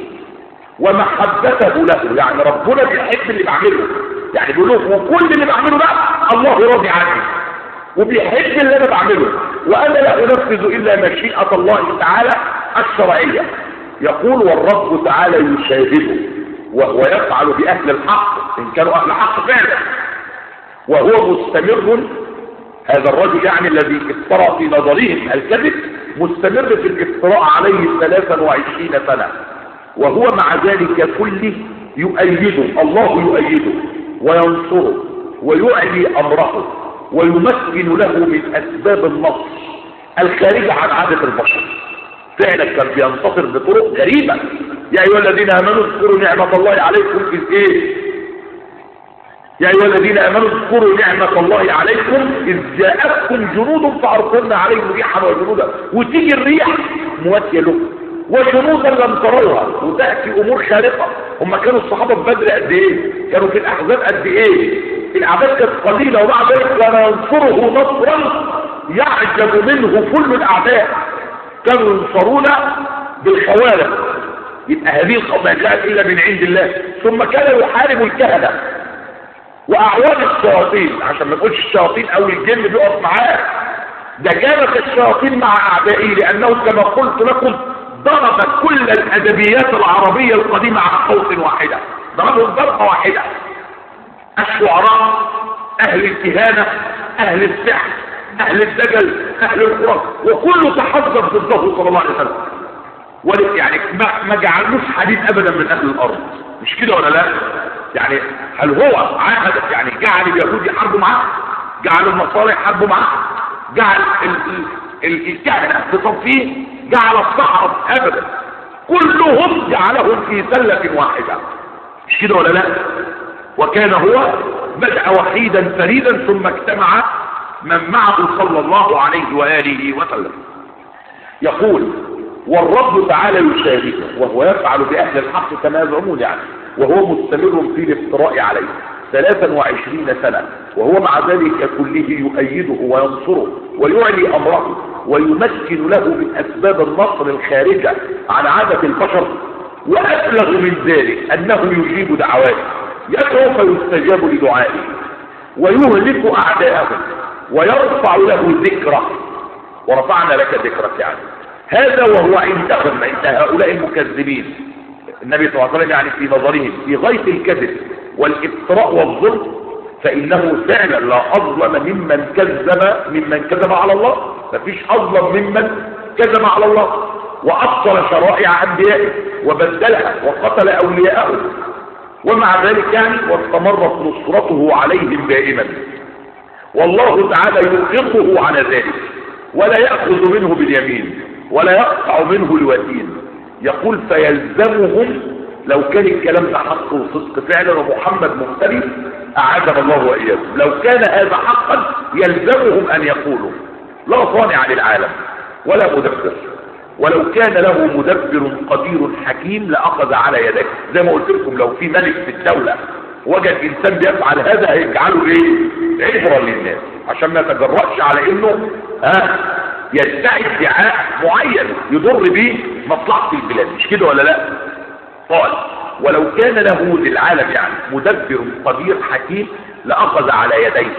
ومحبته له يعني ربنا بيحب اللي بعمله يعني بيقول له وكل اللي بعمله ده الله راضي عني وبيحب اللي انا بعمله وانا لا انفذ الا مشيئه الله تعالى الشرعيه يقول والرب تعالى يشاهده وهو يفعل باهل الحق ان كانوا اهل حق فعلا وهو مستمر هذا الرجل يعني الذي افترى في نظرهم الكذب مستمر في الافتراء عليه 23 سنه وهو مع ذلك كله يؤيده الله يؤيده وينصره ويعلي أمره ويمكن له من أسباب النصر الخارجة عن عادة البشر فعلا كان بينتصر بطرق غريبة يا أيها الذين آمنوا اذكروا نعمة الله عليكم إذ إيه يا أيها الذين آمنوا اذكروا نعمة الله عليكم إذ جاءتكم جنود فأرسلنا عليهم ريحا وجنودا وتيجي الريح مواتية له وجنودا لم تروها وتأتي أمور خارقة هم كانوا الصحابة في بدر قد إيه كانوا في الأحزاب قد إيه الأعداد كانت قليلة ومع ذلك كان ينصره نصرا يعجب منه كل الأعداء كانوا ينصرون بالخوارق يبقى هذه القوم ما جاءت إلا من عند الله ثم كان يحارب الكهنة وأعوان الشياطين عشان ما نقولش الشياطين أو الجن بيقف معاه ده كانت الشياطين مع أعدائه لأنه كما قلت لكم ضرب كل الأدبيات العربية القديمة على صوت واحدة ضربهم ضربة واحدة الشعراء أهل الكهانة أهل السحر أهل الدجل أهل القرى وكله تحذر ضده صلى الله عليه وسلم ولك يعني ما, ما جعلوش حديث أبدا من أهل الأرض مش كده ولا لا يعني هل هو عاهد يعني جعل اليهود يحاربوا معاه جعل النصارى يحاربوا معاه جعل الكهنة بصفيه جعل الصحراء ابدا كلهم جعلهم في سلة واحدة مش كده ولا لا وكان هو بدأ وحيدا فريدا ثم اجتمع من معه صلى الله عليه وآله وسلم يقول والرب تعالى يشاهده وهو يفعل بأهل الحق كما يزعمون يعني وهو مستمر في الافتراء عليه ثلاثا وعشرين سنة وهو مع ذلك كله يؤيده وينصره ويعلي أمره ويمكن له من أسباب النصر الخارجة عن عادة البشر وأبلغ من ذلك أنه يجيب دعواته يدعو فيستجاب لدعائه ويهلك أعداءه ويرفع له ذكره ورفعنا لك ذكرك يعني هذا وهو عندهم عند هؤلاء المكذبين النبي صلى الله عليه وسلم يعني في نظرهم في غاية الكذب والافتراء والظلم فإنه فعلا لا أظلم ممن كذب ممن كذب على الله مفيش أظلم ممن كذب على الله وأبطل شرائع أنبيائه وبدلها وقتل أولياءه ومع ذلك يعني واستمرت نصرته عليهم دائما والله تعالى يوقظه على ذلك ولا يأخذ منه باليمين ولا يقطع منه الوتين يقول فيلزمهم لو كان الكلام ده حق وصدق فعلا ومحمد مختلف أعاذنا الله وإياكم لو كان هذا حقا يلزمهم أن يقولوا لا صانع للعالم ولا مدبر ولو كان له مدبر قدير حكيم لأخذ على يديه زي ما قلت لكم لو في ملك في الدولة وجد إنسان بيفعل هذا هيجعله إيه عبرة للناس عشان ما يتجرأش على إنه ها يدعي ادعاء معين يضر به مصلحة البلاد مش كده ولا لا قال ولو كان له للعالم يعني مدبر قدير حكيم لأخذ على يديه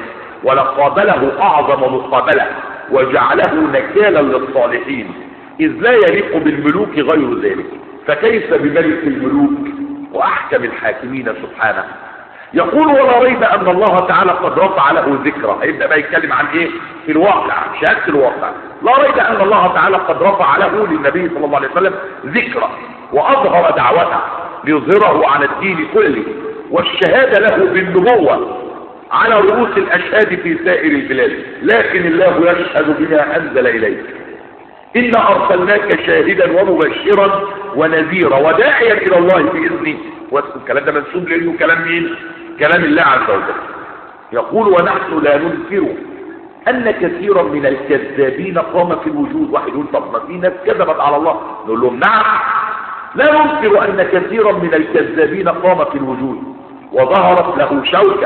ولقابله أعظم مقابلة وجعله نكالا للصالحين إذ لا يليق بالملوك غير ذلك فكيف بملك الملوك وأحكم الحاكمين سبحانه يقول ولا ريب أن الله تعالى قد رفع له ذكرى هيبدأ بقى يتكلم عن إيه في الواقع شهادة الواقع لا ريب أن الله تعالى قد رفع له للنبي صلى الله عليه وسلم ذكرى وأظهر دعوته ليظهره على الدين كله والشهادة له بالنبوة على رؤوس الأشهاد في سائر البلاد لكن الله يشهد بما أنزل إليك إنا أرسلناك شاهدا ومبشرا ونذيرا وداعيا إلى الله بإذنه والكلام ده منسوب لأنه كلام مين كلام الله عز وجل يقول ونحن لا ننكر أن كثيرا من الكذابين قام في الوجود واحد يقول طب ما في ناس كذبت على الله نقول لهم نعم لا ننكر أن كثيرا من الكذابين قام في الوجود وظهرت له شوكة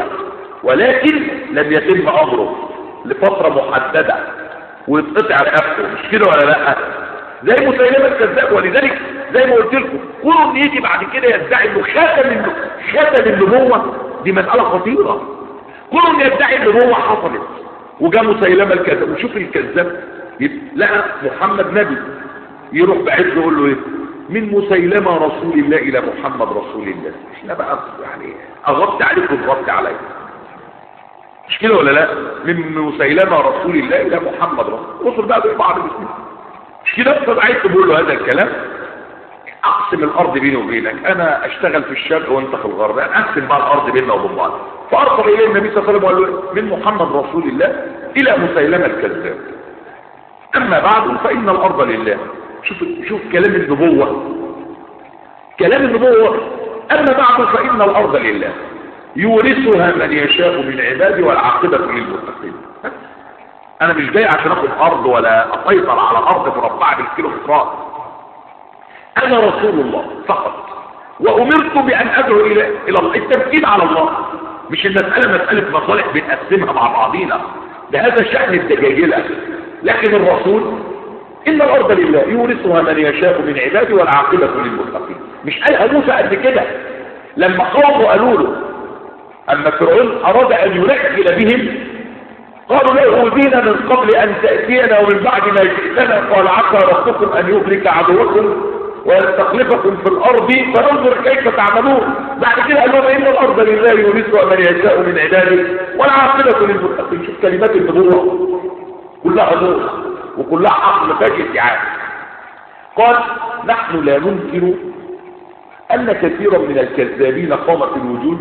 ولكن لم يتم أمره لفترة محددة ويتقطع رقبته مش كده ولا لا زي مسيلمة الكذاب ولذلك زي ما قلت لكم كل ان يجي بعد كده يدعي انه ختم ختم النبوة دي مسألة خطيرة كل ان يدعي النبوة حصلت وجاء مسيلمة الكذاب وشوف الكذاب لقى محمد نبي يروح بعيد يقول له ايه من مسيلمة رسول الله الى محمد رسول الله احنا بقى يعني اغطي عليك وتغطي عليك مش كده ولا لا من مسيلمة رسول الله الى محمد رسول وصل بقى بعض المسلمين مش كده طب عايز تقول له هذا الكلام اقسم الارض بيني وبينك انا اشتغل في الشرق وانت في الغرب يعني اقسم بقى الارض بيننا وبين بعض فارسل اليه النبي صلى الله عليه وسلم وقال له من محمد رسول الله الى مسيلمة الكذاب اما بعد فان الارض لله شوف شوف كلام النبوة كلام النبوة اما بعد فان الارض لله يورثها من يشاء من عباده والعاقبة للمتقين انا مش جاي عشان اخد ارض ولا اسيطر على ارض مربعة بالكيلو مترات انا رسول الله فقط وامرت بان ادعو الى الى الله التمكين على الله مش المسألة مسألة مصالح بنقسمها مع بعضينا ده هذا شأن الدجاجلة لكن الرسول ان الارض لله يورثها من يشاء من عباده والعاقبة للمتقين مش قالها موسى قد كده لما قوموا قالوا له اما فرعون اراد ان ينكل بهم قالوا له بينا من قبل ان تأتينا ومن بعد ما جئتنا قال عسى ربكم ان يهلك عدوكم ويستخلفكم في الارض فننظر كيف تعملون بعد كده قال لهم ان الارض لله يورثها من يشاء من عباده والعاقبة للمتقين شوف كلمات النبوة كلها نور وكلها حق ما فيهاش ادعاء قال نحن لا ننكر ان كثيرا من الكذابين قام في الوجود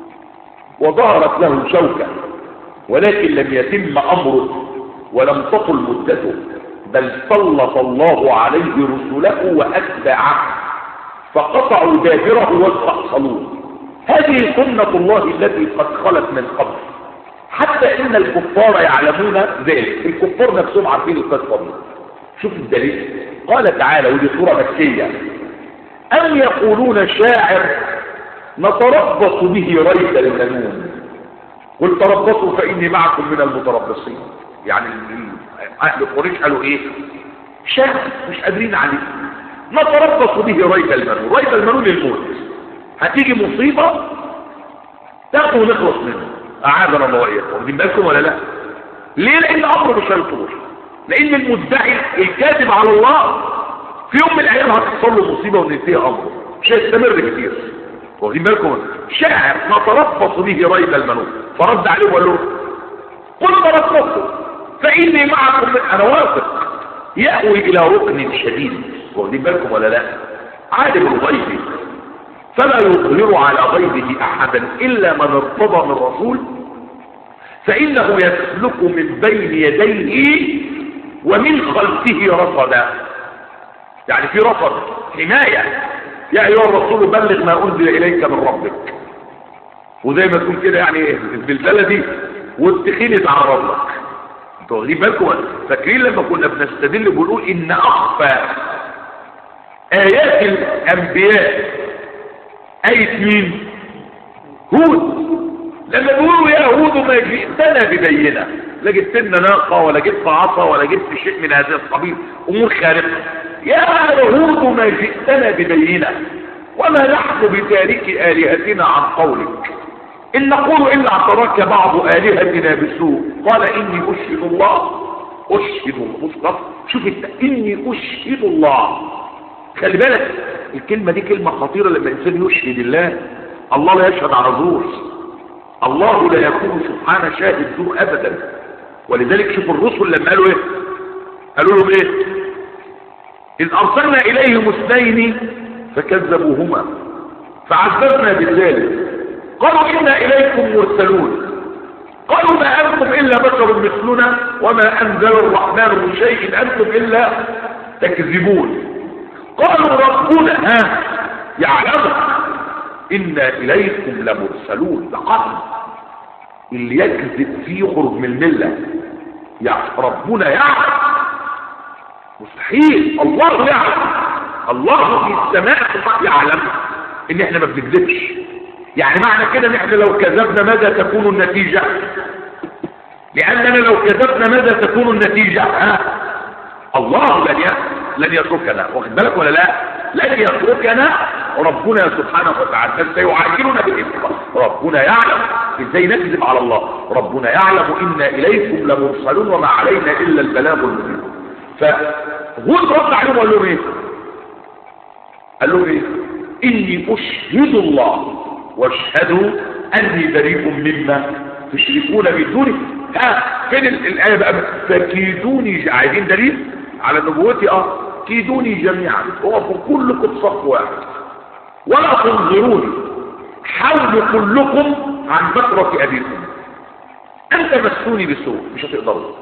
وظهرت له شوكة ولكن لم يتم أمره ولم تطل مدته بل سلط الله عليه رسله وأتباعه فقطعوا دابره واستأصلوه هذه سنة الله التي قد خلت من قبل حتى إن الكفار يعلمون ذلك الكفار نفسهم عارفين القصة دي شوف الدليل قال تعالى ودي سورة مكية أم يقولون شاعر نتربص به ريب المنون قل تربصوا فاني معكم من المتربصين يعني اهل قريش قالوا ايه شاهد مش قادرين عليه نتربص به ريب المنون ريب المنون الموت هتيجي مصيبة تاخده ونخلص منه اعاذنا الله واياكم واخدين بالكم ولا لا ليه لان امره مش هيطول لان المدعي الكاذب على الله في يوم من الايام هتحصل له مصيبه وننتهي امره مش هيستمر كتير واخدين بالكم شاعر نتربص به ريب المنون فرد عليه وقال له قل تربصوا فاني معكم من انا واثق يأوي الى ركن شديد واخدين بالكم ولا لا عالم الغيب فلا يظهر على غيبه احدا الا من ارتضى من رسول فانه يسلك من بين يديه ومن خلفه رصدا يعني في رصد حماية يا ايها الرسول بلغ ما انزل اليك من ربك وزي ما تكون كده يعني بالبلدي والتخين يتعرض لك انتوا واخدين بالكم فاكرين لما كنا بنستدل بنقول ان اخفى ايات الانبياء ايه مين هود لما بيقولوا يا هود ما جئتنا ببينه لا جبت لنا ناقه ولا جبت عصا ولا جبت شيء من هذا القبيل امور خارقه يا هود ما جئتنا ببينه وما نحن بتارك الهتنا عن قولك ان نقول الا اعتراك بعض الهتنا بسوء قال اني اشهد الله اشهد الله مصطفى شوف انت اني اشهد الله خلي بالك الكلمه دي كلمه خطيره لما الانسان يشهد الله الله لا يشهد على زور الله لا يكون سبحانه شاهد زور ابدا ولذلك شوف الرسل لما قالوا ايه قالوا لهم ايه اذ ارسلنا اليهم اثنين فكذبوهما فعذبنا بالذلك قالوا انا اليكم مرسلون قالوا ما انتم الا بشر مثلنا وما انزل الرحمن من شيء انتم الا تكذبون قالوا ربنا ها يعلم انا اليكم لمرسلون لقد اللي يكذب فيه يخرج من المله يعني ربنا يعلم مستحيل الله يعلم الله في السماء يعلم ان احنا ما بنكذبش يعني معنى كده ان احنا لو كذبنا ماذا تكون النتيجة لاننا لو كذبنا ماذا تكون النتيجة ها الله لن لن يتركنا واخد بالك ولا لا لن يتركنا ربنا سبحانه وتعالى بل سيعاجلنا بالإثم ربنا يعلم ازاي نكذب على الله ربنا يعلم إنا إليكم لمرسلون وما علينا إلا البلاغ المبين فهود رد عليهم وقال لهم ايه قال لهم ايه إني أشهد الله واشهدوا أني بريء مما تشركون من دوني ها فين الآية بقى فكيدوني عايزين دليل على نبوتي اه كيدوني جميعا وقفوا كلكم صف واحد ولا تنظروني حاولوا كلكم عن بكرة أبيكم أن تمسوني بسوء مش هتقدروا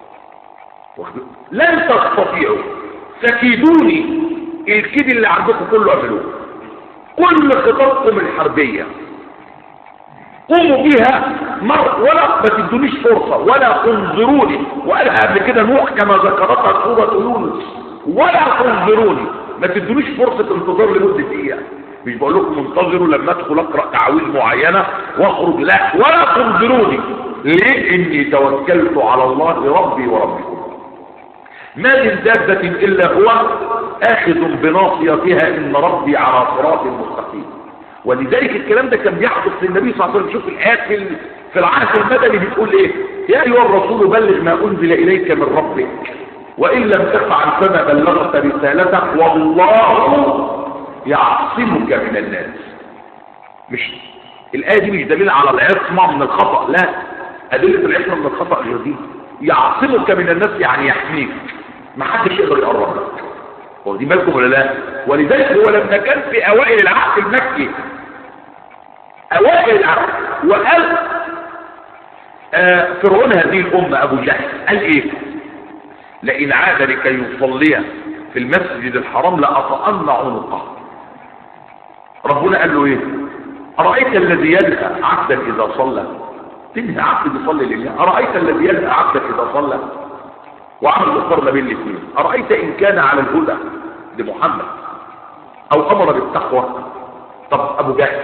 لن تستطيعوا تكيدوني الكيد اللي عندكم كله اعملوه كل خططكم الحربية قوموا بيها مر ولا ما تدونيش فرصة ولا تنظروني وقالها قبل كده نوح كما ذكرتها سورة يونس ولا تنظروني ما تدونيش فرصة انتظار لمدة دقيقة مش بقول لكم انتظروا لما ادخل اقرا تعويذ معينه واخرج لا ولا تنظروني ليه اني توكلت على الله ربي وربكم ما من دابة الا هو اخذ بناصيتها ان ربي على صراط مستقيم ولذلك الكلام ده كان بيحدث للنبي صلى الله عليه وسلم شوف الايات في في العهد المدني بتقول ايه يا ايها الرسول بلغ ما انزل اليك من ربك وان لم تفعل فما بلغت رسالتك والله يعصمك من الناس مش الآية دي مش دليل على العصمة من الخطأ لا أدلة العصمة من الخطأ غير دي يعصمك من الناس يعني يحميك ما حدش يقدر يقرب لك واخدين بالكم ولا لا ولذلك هو لما كان في أوائل العهد المكي أوائل العهد وقال آه فرعون هذه الأمة أبو جهل قال إيه لئن عاد لكي يصلي في المسجد الحرام لأطأن عنقه ربنا قال له ايه أرأيت الذي يلهى عبدا إذا صلى تنهى عبد يصلي لله أرأيت الذي يلهى عبدا إذا صلى وعمل مقارنة بين الاثنين أرأيت إن كان على الهدى لمحمد أو أمر بالتقوى طب أبو جهل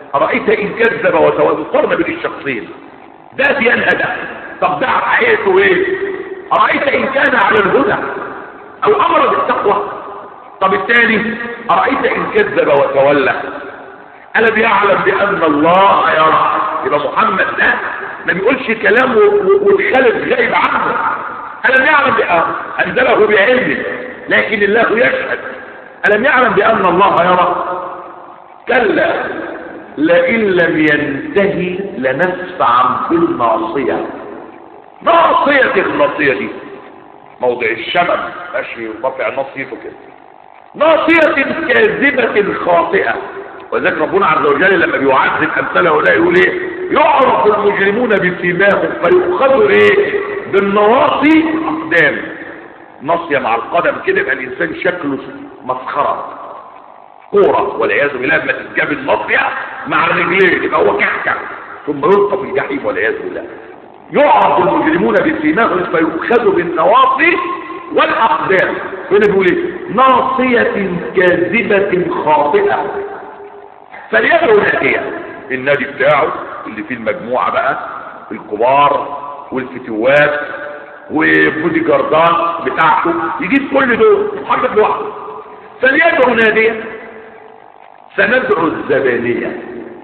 أرأيت إن كذب وتولى قرن بين الشخصين ده بينهى ده طب ده حقيقته ايه أرأيت إن كان على الهدى أو أمر بالتقوى طب الثاني أرأيت إن كذب وتولى ألم يعلم بأن الله يرى يبقى محمد ده ما بيقولش كلام والخالق غايب عنه ألم يعلم بأن أنزله بعلمه لكن الله يشهد ألم يعلم بأن الله يرى كلا لئن لم ينتهي لنسفعا بالناصية ناصية الناصية دي موضع الشمم ماشي يرتفع ناصيته كده ناصية كاذبة خاطئة وذلك ربنا عز وجل لما بيعذب امثاله هؤلاء يقول ايه يعرف المجرمون بسيماهم فيؤخذوا ايه بالنواصي اقدام ناصية مع القدم كده يبقى الانسان شكله مسخرة كورة والعياذ بالله لما تتجاب الناصية مع الرجلين يبقى هو كحكة ثم يلقى في الجحيم والعياذ بالله يعرف المجرمون بسيماهم فيؤخذوا بالنواصي والاقدام هنا بيقول ايه ناصية كاذبة خاطئة فليدعو نادية النادي بتاعه اللي فيه المجموعة بقى الكبار والفتوات وبودي جاردان بتاعته يجيب كل دول محمد لوحده فليدعو نادية سندعو الزبانية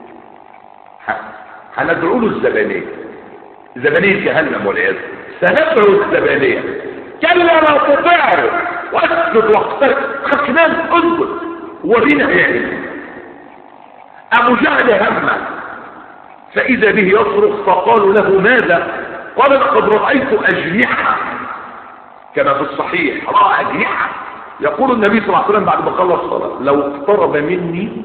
هندعو له الزبانية زبانية جهنم والعياذ سندعو الزبانية كلا لا تطيعه واسجد واقترب خشنان اسجد ورينا يعني ابو جهل هم فاذا به يصرخ فقالوا له ماذا قال لقد رايت اجنحه كما في الصحيح راى اجنحه يقول النبي صلى الله عليه وسلم بعد ما خلص الصلاه لو اقترب مني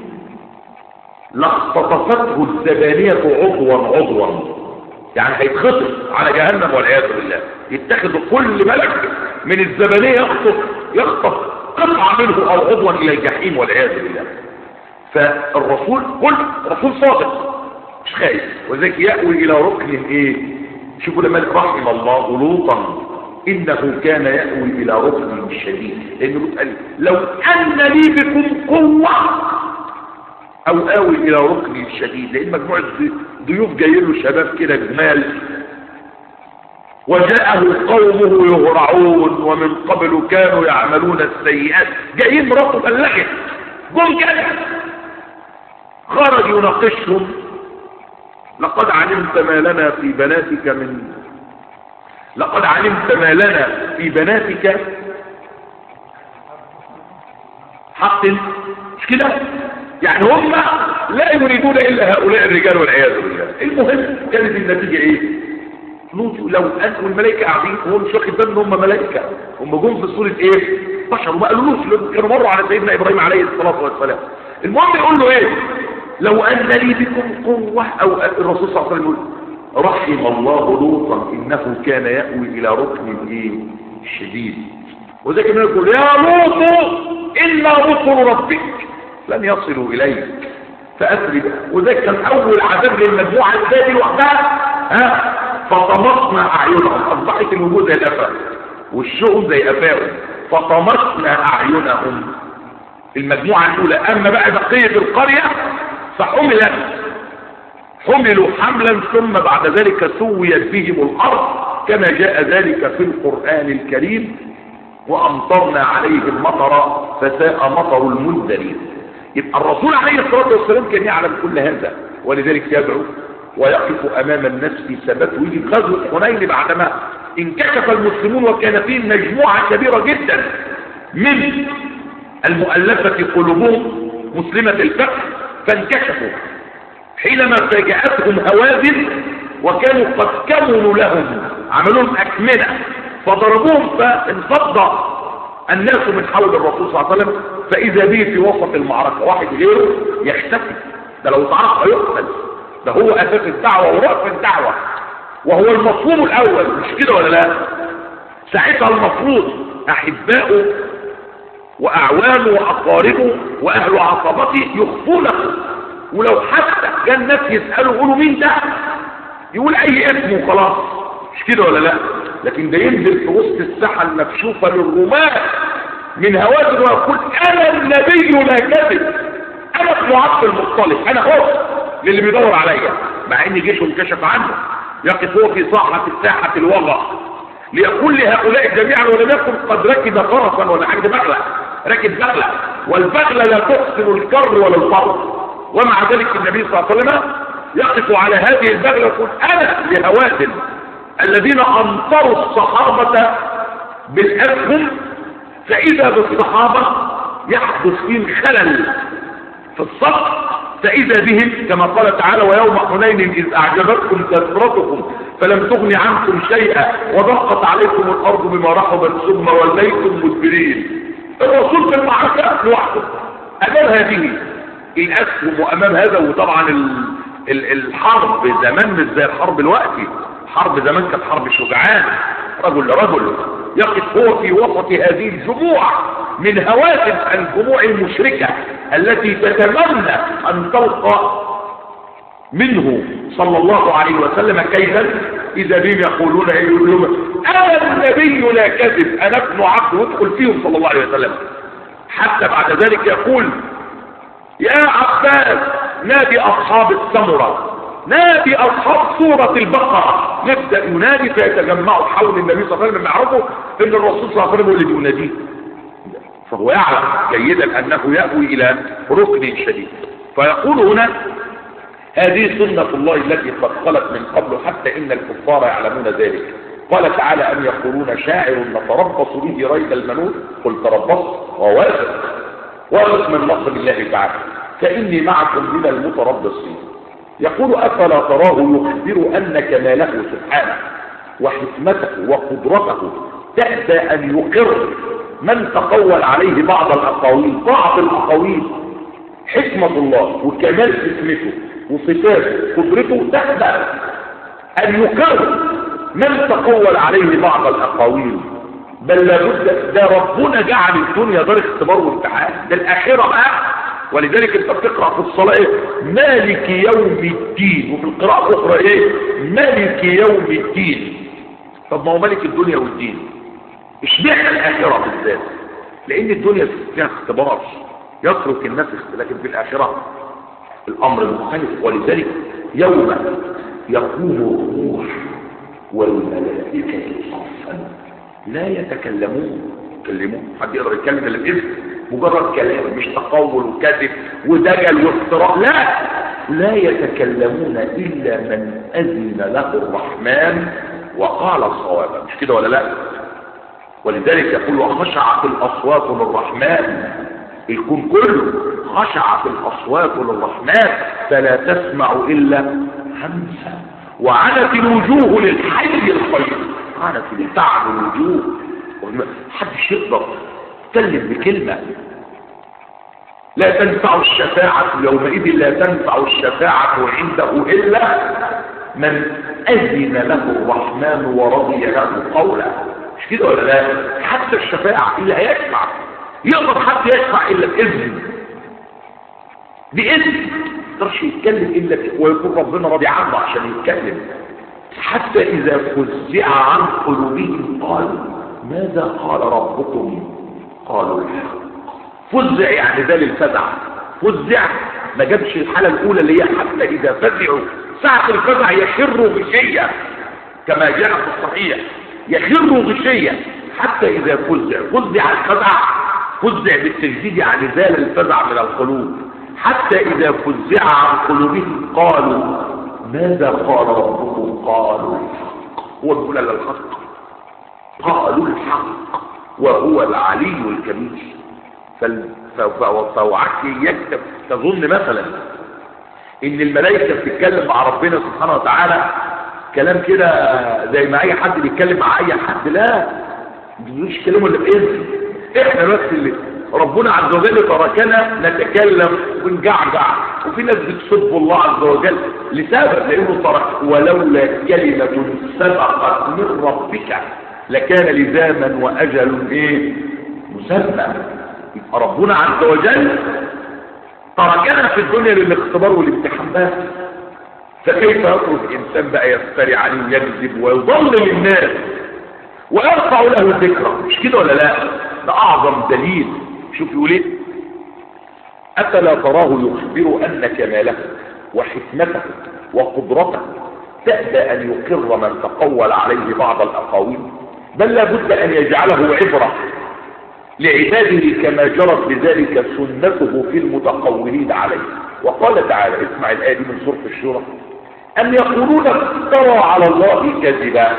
لاختطفته الزبانيه عضوا عضوا يعني هيتخطف على جهنم والعياذ بالله يتخذ كل ملك من الزبانيه يخطف يخطف قطعه منه او عضوا الى الجحيم والعياذ بالله فالرسول كل رسول صادق مش خايف وذلك يأوي الى ركن ايه شوفوا لما رحم الله لوطا انه كان يأوي الى ركن شديد لانه بتقال لو ان لي بكم قوة او اوي الى ركن شديد لان مجموعة ضيوف جايين له شباب كده جمال وجاءه قومه يهرعون ومن قبل كانوا يعملون السيئات جايين مراته بلغت جم كده خرج يناقشهم لقد علمت ما لنا في بناتك من لقد علمت ما لنا في بناتك حق مش كده يعني هم لا يريدون الا هؤلاء الرجال والعياذ بالله المهم كانت النتيجه ايه نوتوا لو ان والملائكه قاعدين وهو مش واخد باله ان هم ملائكه هم جم في صوره ايه بشر وما قالولوش كانوا مروا على سيدنا ابراهيم عليه الصلاه والسلام المهم يقول له ايه لو ان لي بكم قوه او الرسول صلى الله عليه وسلم يقول رحم الله لوطا انه كان ياوي الى ركن ايه شديد وذلك يقول يا لوط انا رسل ربك لن يصلوا اليك فاسري وذلك كان اول عذاب للمجموعه الثانيه لوحدها ها فطمسنا اعينهم اصبحت الوجود زي الافاق والشؤم زي افاق فطمسنا اعينهم المجموعه الاولى اما بقى بقيه القريه فحملت حملوا حملا ثم بعد ذلك سويت بهم الارض كما جاء ذلك في القران الكريم وامطرنا عليهم مطرا فساء مطر المنذرين يبقى الرسول عليه الصلاه والسلام كان يعلم كل هذا ولذلك يدعو ويقف امام الناس في ثبات ويجي غزوه حنين بعدما انكشف المسلمون وكان فيهم مجموعه كبيره جدا من المؤلفه قلوبهم مسلمه الفقه فانكشفوا حينما فاجأتهم هوازن وكانوا قد كملوا لهم عملوا لهم أكمنة فضربوهم فانفض الناس من حول الرسول صلى الله عليه وسلم فإذا به في وسط المعركة واحد غيره يختفي ده لو تعرف هيقتل ده هو أساس الدعوة ورأس الدعوة وهو المفهوم الأول مش كده ولا لا ساعتها المفروض أحبائه وأعوانه وأقاربه وأهل عصبته يخفونه ولو حتى جاء الناس يسألوا يقولوا مين ده يقول اي اسم وخلاص مش كده ولا لا لكن ده ينزل في وسط الساحة المكشوفة للرماة من هوازن ويقول انا النبي لا كذب انا ابن عبد المطلب انا هو للي بيدور عليا مع ان جيشه انكشف عنه يقف هو في صاحة الساحة الوغى ليقول لهؤلاء جميعا ولم يكن قد ركب فرسا ولا حاجة بغلة ركب بغلة والبغلة لا تحسن الكر ولا الفر ومع ذلك النبي صلى الله عليه وسلم يقف على هذه البغلة ويقول انا لهوازن الذين امطروا الصحابة بالاسهم فاذا بالصحابة يحدث فيهم خلل في الصف فإذا بهم كما قال تعالى ويوم حنين إذ أعجبتكم كثرتكم فلم تغن عنكم شيئا وضاقت عليكم الأرض بما رحبت ثم وليتم مدبرين الرسول في المعركة لوحده أمام هذه الأسهم وأمام هذا وطبعا ال ال الحرب زمان مش زي الحرب الوقتي حرب زمان كانت حرب شجعان رجل لرجل يقف هو في وسط هذه الجموع من هواتف الجموع المشركة التي تتمنى أن تلقى منه صلى الله عليه وسلم كيفا إذا بهم يقولون أيهم أنا النبي لا كذب أنا ابن عبد وادخل فيهم صلى الله عليه وسلم حتى بعد ذلك يقول يا عباس نادي أصحاب السمرة نادي أصحاب سورة البقرة يبدأ ينادي فيتجمعوا حول النبي صلى الله عليه وسلم يعرفوا أن الرسول صلى الله عليه وسلم هو اللي بيناديه فهو يعلم جيدا أنه يأوي إلى ركن شديد فيقول هنا هذه سنة الله التي قد خلت من قبل حتى إن الكفار يعلمون ذلك قال تعالى أم يقولون شاعر نتربص به ريب المنون قل تربص وواثق واثق من نصر الله تعالى فإني معكم من المتربصين يقول أفلا تراه يخبر أن كماله سبحانه وحكمته وقدرته تأتى أن يقر من تقول عليه بعض الأقاويل بعض الأقاويل حكمة الله وكمال حكمته وصفاته قدرته تأتى أن يقر من تقول عليه بعض الأقاويل بل لابد ده ربنا جعل الدنيا دار اختبار وامتحان ده الآخرة بقى ولذلك انت بتقرأ في الصلاة ايه مالك يوم الدين وفي القراءة الأخرى ايه مالك يوم الدين طب ما هو ملك الدنيا والدين اشمعنى الآخرة بالذات لأن الدنيا فيها اختبار يترك الناس لكن في الآخرة الأمر المختلف ولذلك يوم يقوم الروح والملائكة صفا لا يتكلمون يتكلمون حد يقدر يتكلم الا باذن مجرد كلام مش تقول وكذب ودجل وافتراء لا لا يتكلمون الا من اذن له الرحمن وقال الصواب مش كده ولا لا ولذلك يقول وخشعت الاصوات للرحمن الكون كله خشعت الاصوات للرحمن فلا تسمع الا همسا وعنت الوجوه للحي القيوم عنت تعب الوجوه محدش يقدر يتكلم بكلمة لا تنفع الشفاعة يومئذ لا تنفع الشفاعة عنده إلا من أذن له الرحمن ورضي له قولا مش كده ولا لا حتى الشفاعة اللي هيشفع يقدر حد يشفع إلا بإذن بإذن يقدرش يتكلم إلا ويكون ربنا راضي عنه عشان يتكلم حتى إذا فزع عن قلوبهم قالوا ماذا قال ربكم قالوا الحق فزع يعني ذا للفزع فزع ما جابش الحالة الأولى اللي هي حتى إذا فزعوا ساعة الفزع يخروا غشية كما جاء في الصحيح يخروا غشية حتى إذا فزع فزع الفزع فزع بالتجديد يعني زال الفزع من القلوب حتى إذا فزع عن قلوبهم قالوا ماذا قال ربكم قالوا الحق هو بيقول الحق قالوا الحق وهو العلي الكبير فوعك يكتب تظن مثلا ان الملائكة بتتكلم مع ربنا سبحانه وتعالى كلام كده زي ما اي حد بيتكلم مع اي حد لا مش كلامه اللي باذن احنا بس اللي ربنا عز وجل تركنا نتكلم ونجعجع وفي ناس بتسب الله عز وجل لسبب لانه ترك ولولا كلمة سبقت من ربك لكان لزاما واجل ايه مسمى يبقى ربنا عز وجل تركنا في الدنيا للاختبار والامتحان بس فكيف يترك الانسان بقى يفتري عليه ويكذب ويضلل الناس ويرفع له ذكرى مش كده ولا لا ده اعظم دليل شوف يقول ايه افلا تراه يخبر ان كماله وحكمته وقدرته تأبى أن يقر من تقول عليه بعض الأقاويل بل لابد أن يجعله عبرة لعباده كما جرت بذلك سنته في المتقولين عليه وقال تعالى اسمع الآية دي من سورة الشورى أم يقولون افترى على الله كذبا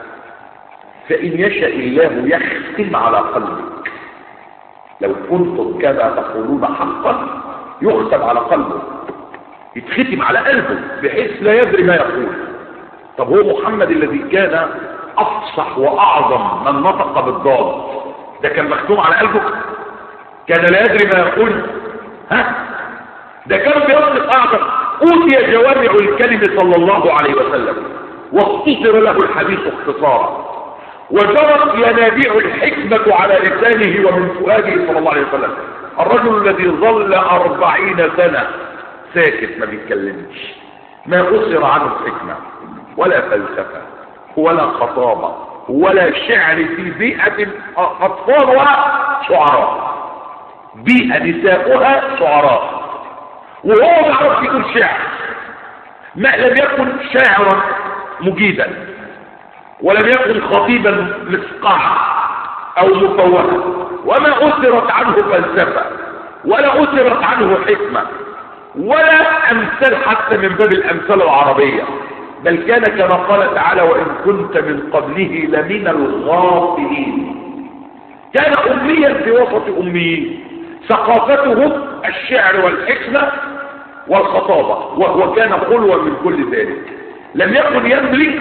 فإن يشاء الله يختم على قلبك لو كنتم كما تقولون حقا يختم على قلبه يتختم على قلبه بحيث لا يدري ما يقول طب هو محمد الذي كان أفصح وأعظم من نطق بالضاد ده كان مختوم على قلبه كان لا يدري ما يقول ها ده كان بيطلق أعظم أوتي جوامع الكلم صلى الله عليه وسلم واختصر له الحديث اختصارا وجرت ينابيع الحكمة على لسانه ومن فؤاده صلى الله عليه وسلم الرجل الذي ظل أربعين سنة ساكت ما بيتكلمش ما أسر عنه حكمة ولا فلسفة ولا خطابة ولا شعر في بيئة أطفال ولا شعراء بيئة نساؤها شعراء وهو ما عرف يقول شعر ما لم يكن شاعرا مجيدا ولم يكن خطيبا مسقعا او مفوها وما اثرت عنه فلسفه ولا اثرت عنه حكمه ولا امثال حتى من باب الامثال العربيه بل كان كما قال تعالى وان كنت من قبله لمن الغافلين كان اميا في وسط اميين ثقافته الشعر والحكمه والخطابه وهو كان خلوا من كل ذلك لم يكن يملك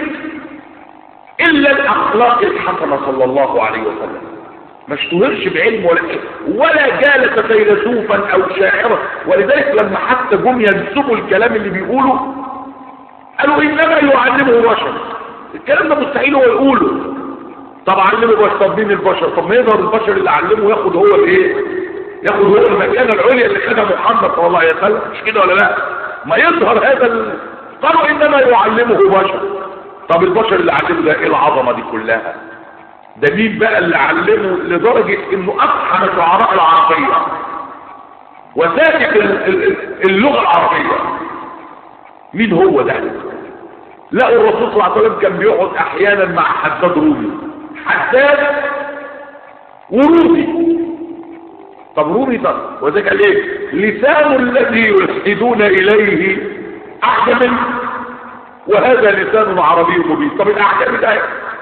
الا الاخلاق الحسنه صلى الله عليه وسلم ما اشتهرش بعلم ولا ولا جالس فيلسوفا او شاعرا ولذلك لما حتى جم ينسبوا الكلام اللي بيقوله قالوا انما يعلمه بشر الكلام ده مستحيل هو يقوله طب علمه بشر طب مين البشر طب ما يظهر البشر اللي علمه ياخد هو الايه ياخد هو المكانه العليا اللي خدها محمد صلى الله عليه وسلم مش كده ولا لا ما يظهر هذا ال... قالوا انما يعلمه بشر طب البشر اللي علمه ده ايه العظمه دي كلها ده مين بقى اللي علمه لدرجة انه افحم شعراء العربية وساكت اللغة العربية مين هو ده لقوا الرسول صلى الله عليه وسلم كان بيقعد احيانا مع حداد رومي حداد ورومي طب رومي طب وذلك قال ايه لسان الذي يلحدون اليه اعجم وهذا لسان عربي مبين طب الاعجم ده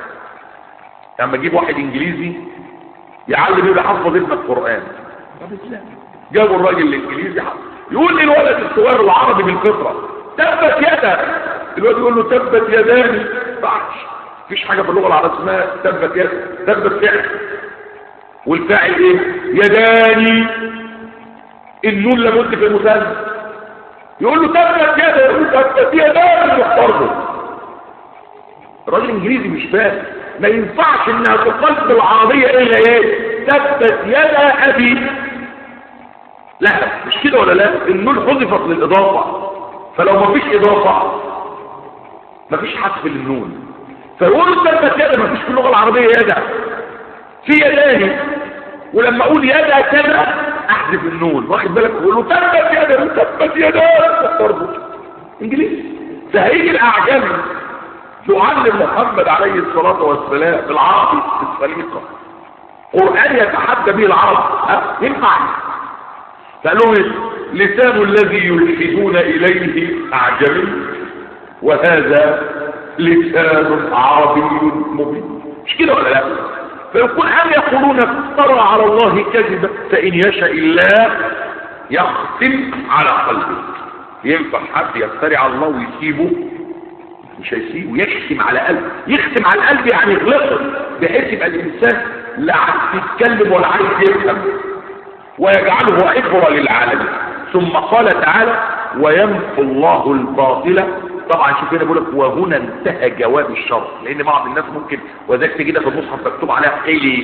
لما اجيب واحد انجليزي يعلم يبقى حفظ ابن القران جابوا الراجل الانجليزي حفظ يقول لي الولد الصغير العربي بالفطره تبت يدا الولد يقول له تبت يداني بعش مفيش حاجه في اللغه العربيه اسمها تبت يد تبت فعل والفاعل ايه يداني النون لابد في المثنى يقول له تبت يدا يقول له تبت يداني برضه الراجل الانجليزي مش فاهم ما ينفعش انها تقلب العربية الا ايه تبت يدا ابي لا مش كده ولا لا النون حذفت للاضافة فلو ما فيش اضافة ما فيش حذف للنون فيقول تبت يدا ما فيش في اللغة العربية يدا في يداني ولما اقول يدا كذا احذف النون واخد بالك يقول له تبت يدا تبت يدا برضه انجليزي فهيجي الاعجمي يعلم محمد عليه الصلاة والسلام بالعربي السليقة قرآن يتحدى به العرب ها ينفع فقالوا لسان الذي يلحدون إليه أعجمي وهذا لسان عربي مبين مش كده ولا لا فيقول أم يقولون افترى على الله كذبا فإن يشاء الله يختم على قلبه ينفع حد يفتري على الله ويسيبه مش هيسيبه يختم على قلبه يختم على القلب يعني يغلقه بحيث يبقى الانسان لا عايز يتكلم ولا عايز يفهم ويجعله عبره للعالمين ثم قال تعالى ويمحو الله الباطل طبعا شوف هنا بيقول لك وهنا انتهى جواب الشرط لان بعض الناس ممكن وذاك تجي في المصحف مكتوب عليها قيل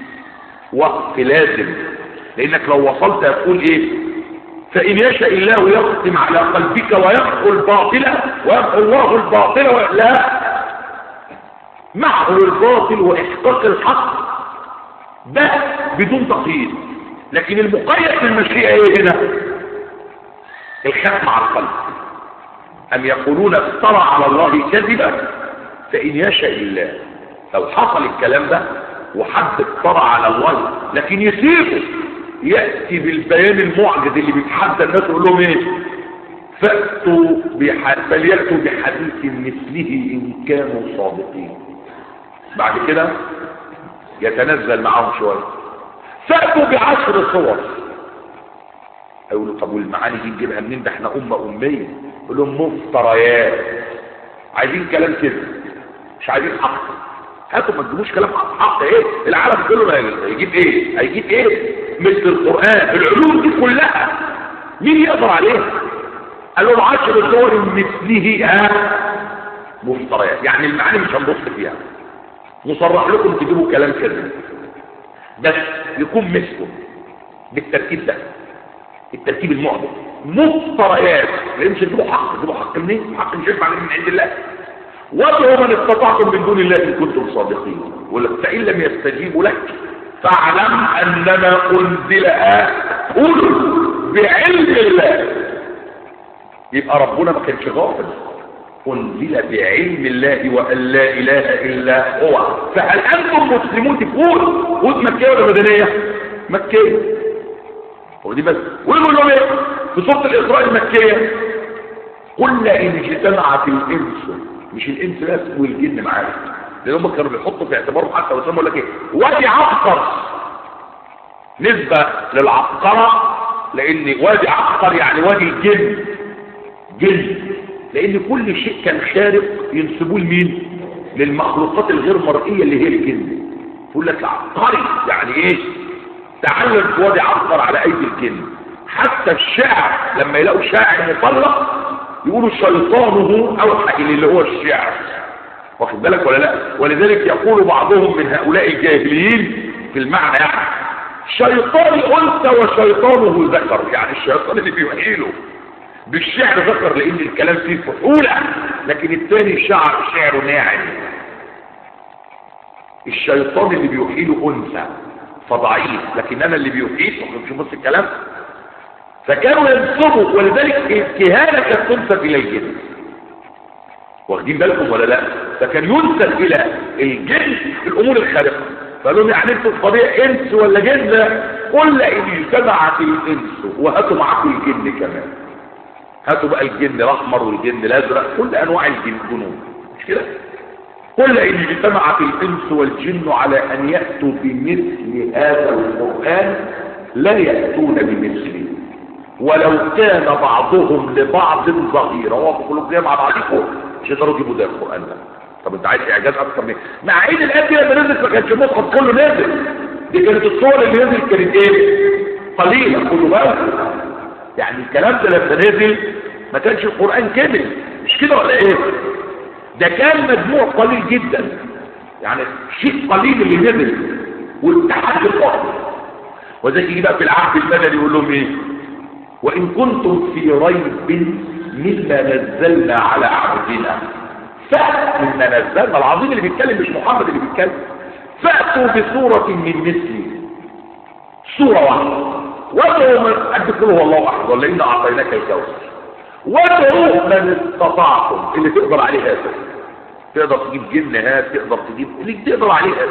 وقت لازم لانك لو وصلت هتقول ايه فإن يشاء الله يختم على قلبك ويمحو الباطل ويمحو الله الباطل و... لا محو الباطل وإحقاق الحق ده بدون تقييد لكن المقيد في المشيئة ايه هنا الختم على القلب أم يقولون افترى على الله كذبا فإن يشاء الله لو حصل الكلام ده وحد افترى على الله لكن يسيبه يأتي بالبيان المعجز اللي بيتحدى الناس يقول لهم ايه فأتوا بح... فليأتوا بحديث مثله إن كانوا صادقين بعد كده يتنزل معاهم شوية فأتوا بعشر صور يقولوا طب والمعاني دي نجيبها منين ده احنا أمة أمية يقول لهم مفتريات عايزين كلام كده مش عايزين حق هاتوا ما تجيبوش كلام حق, حق ايه العالم كله هيجيب ايه هيجيب ايه مثل القرآن العلوم دي كلها مين يقدر عليها قال لهم عشر صور مثله ها مفتريات يعني المعاني مش هنبص فيها مصرح لكم تجيبوا كلام كذا بس يكون مثله بالترتيب ده الترتيب المعجب مفتريات ليه مش تجيبوا حق تجيبوا حق منين حق مش يسمع من عند الله وادعوا من استطعتم من دون الله ان كنتم صادقين فان لم يستجيبوا لك فاعلم انما انزل قل بعلم الله يبقى ربنا ما كانش غافل انزل بعلم الله وان لا اله الا هو فهل انتم مسلمون تقول قلت مكيه ولا مدنيه مكيه ودي بس ويقول لهم ايه في سوره الاسراء المكيه قل ان اجتمعت الانس مش الانس بس والجن معاك لان هم كانوا بيحطوا في اعتبارهم حتى وسموا لك ايه وادي عبقر نسبه للعبقره لان وادي عبقر يعني وادي الجن جن لان كل شيء كان خارق ينسبوه لمين للمخلوقات الغير مرئيه اللي هي الجن يقول لك عبقري يعني ايه تعلم في وادي عبقر على ايدي الجن حتى الشعر لما يلاقوا شاعر مطلق يقولوا شيطانه اوحى الى اللي هو الشعر واخد بالك ولا لا ولذلك يقول بعضهم من هؤلاء الجاهليين في المعنى يعني شيطان انثى وشيطانه ذكر يعني الشيطان اللي بيوحيله بالشعر ذكر لان الكلام فيه فحولة لكن الثاني شعر شعره ناعم الشيطان اللي بيوحيله انثى فضعيف لكن انا اللي بيوحيه مش بص الكلام فكانوا ينصبوا ولذلك الكهانة كانت تنسب اليه واخدين بالكم ولا لا فكان ينسب الى الجن الامور الخارقه فقالوا يعني انتوا الطبيعي انس ولا جن قل ان اجتمعت الانس وهاتوا معاكم الجن كمان هاتوا بقى الجن الاحمر والجن الازرق كل انواع الجن جنون مش كده قل ان اجتمعت الانس والجن على ان ياتوا بمثل هذا القران لا ياتون بمثله ولو كان بعضهم لبعض ظهيرا هو كلهم جاي مع بعضكم مش يقدروا يجيبوا ده القران ده طب انت عايز اعجاز اكتر من مع عيد الاب لما نزل ما كانش المصحف كله نازل دي كانت الصور اللي نزل كانت ايه قليله خدوا بالكم يعني الكلام ده لما نزل ما كانش القران كامل مش كده ولا ايه ده كان مجموع قليل جدا يعني شيء قليل اللي نزل والتحدي القادم وذلك يجي بقى في العهد المدني يقول لهم ايه وان كنتم في ريب مما نزلنا على عبدنا فأتوا مما نزلنا العظيم اللي بيتكلم مش محمد اللي بيتكلم فأتوا بصورة من مثلي صورة واحدة وادعوا من قد هو الله احد ولا ان اعطيناك الكوثر وادعوا من استطعتم اللي تقدر عليه هذا تقدر تجيب جن هات تقدر تجيب اللي تقدر عليه هذا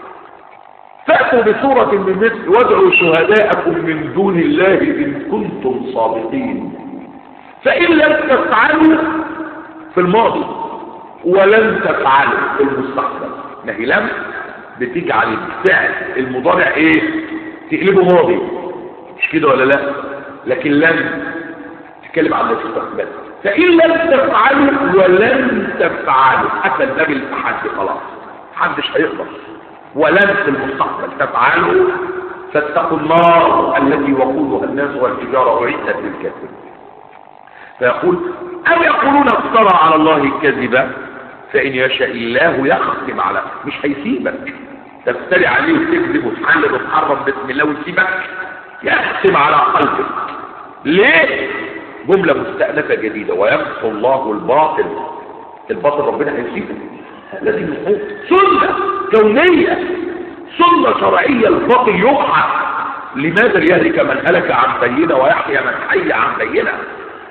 فأتوا بصورة من مثل وادعوا شهداءكم من دون الله إن كنتم صادقين فإن لم تفعلوا في الماضي ولن تفعلوا في المستقبل ما هي لم بتجعل الفعل المضارع ايه تقلبه ماضي مش كده ولا لا لكن لن تتكلم عن المستقبل فإن لم تفعلوا ولن تفعلوا حتى الباب التحدي خلاص محدش هيقدر ولن في المستقبل تفعلوا فاتقوا النار التي وقودها الناس والحجارة أعدت للكافرين فيقول أو يقولون افترى على الله كذبا فإن يشاء الله يختم على مش هيسيبك تفتري عليه وتكذب وتحلل وتحرم باسم الله ويسيبك يختم على قلبك ليه جملة مستأنفة جديدة ويمحو الله الباطل الباطل ربنا هيسيبه الذي يحوط سنة كونية سنة شرعية الباطل يقع لماذا ليهلك من هلك عن بينة ويحيى من حي عن بينة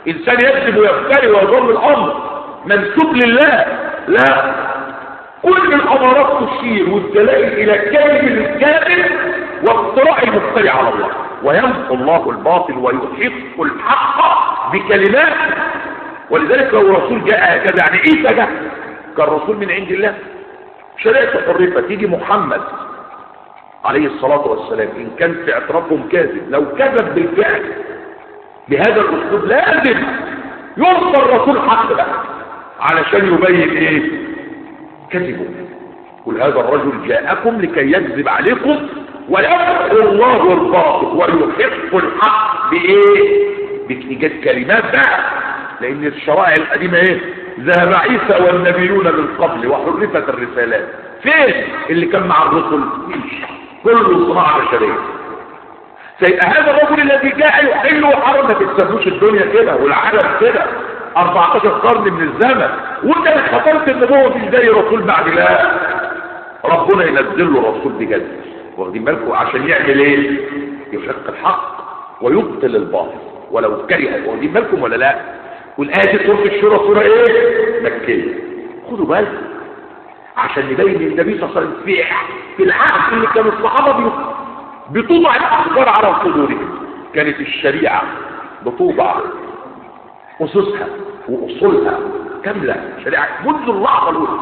انسان يكذب ويفتري ويضل الامر منسوب لله لا كل الامارات تشير والدلائل الى كذب الكاذب وافتراء المفتري على الله ويمحو الله الباطل ويحق الحق بكلمات ولذلك لو رسول جاء هكذا يعني عيسى جاء كان رسول من عند الله شريعة حرفة تيجي محمد عليه الصلاة والسلام إن كان في اعترافهم كاذب لو كذب بالفعل بهذا الأسلوب لازم يرسل رسول حق بقى علشان يبين ايه كذبه قل هذا الرجل جاءكم لكي يكذب عليكم ويمحو الله الباطل ويحق الحق بايه بايجاد كلمات بقى لان الشرائع القديمه ايه ذهب عيسى والنبيون من قبل وحرفت الرسالات فين اللي كان مع الرسل مفيش كله صناعه بشريه سيبقى هذا الرجل الذي جاء يحل وحرم ما تتسابوش الدنيا كده والعالم كده 14 قرن من الزمن وانت اللي خطرت النبوه مش زي رسول بعد لا ربنا ينزل له رسول بجد واخدين بالكم عشان يعمل ايه يشق الحق ويبطل الباطل ولو كره واخدين بالكم ولا لا والايه دي سوره الشورى سوره ايه مكيه خدوا بالكم عشان نبين النبي صلى الله عليه وسلم في في العهد اللي كان الصحابه بتوضع الاخبار على صدورهم كانت الشريعه بتوضع أسسها وأصولها كاملة شريعة منذ اللحظة الأولى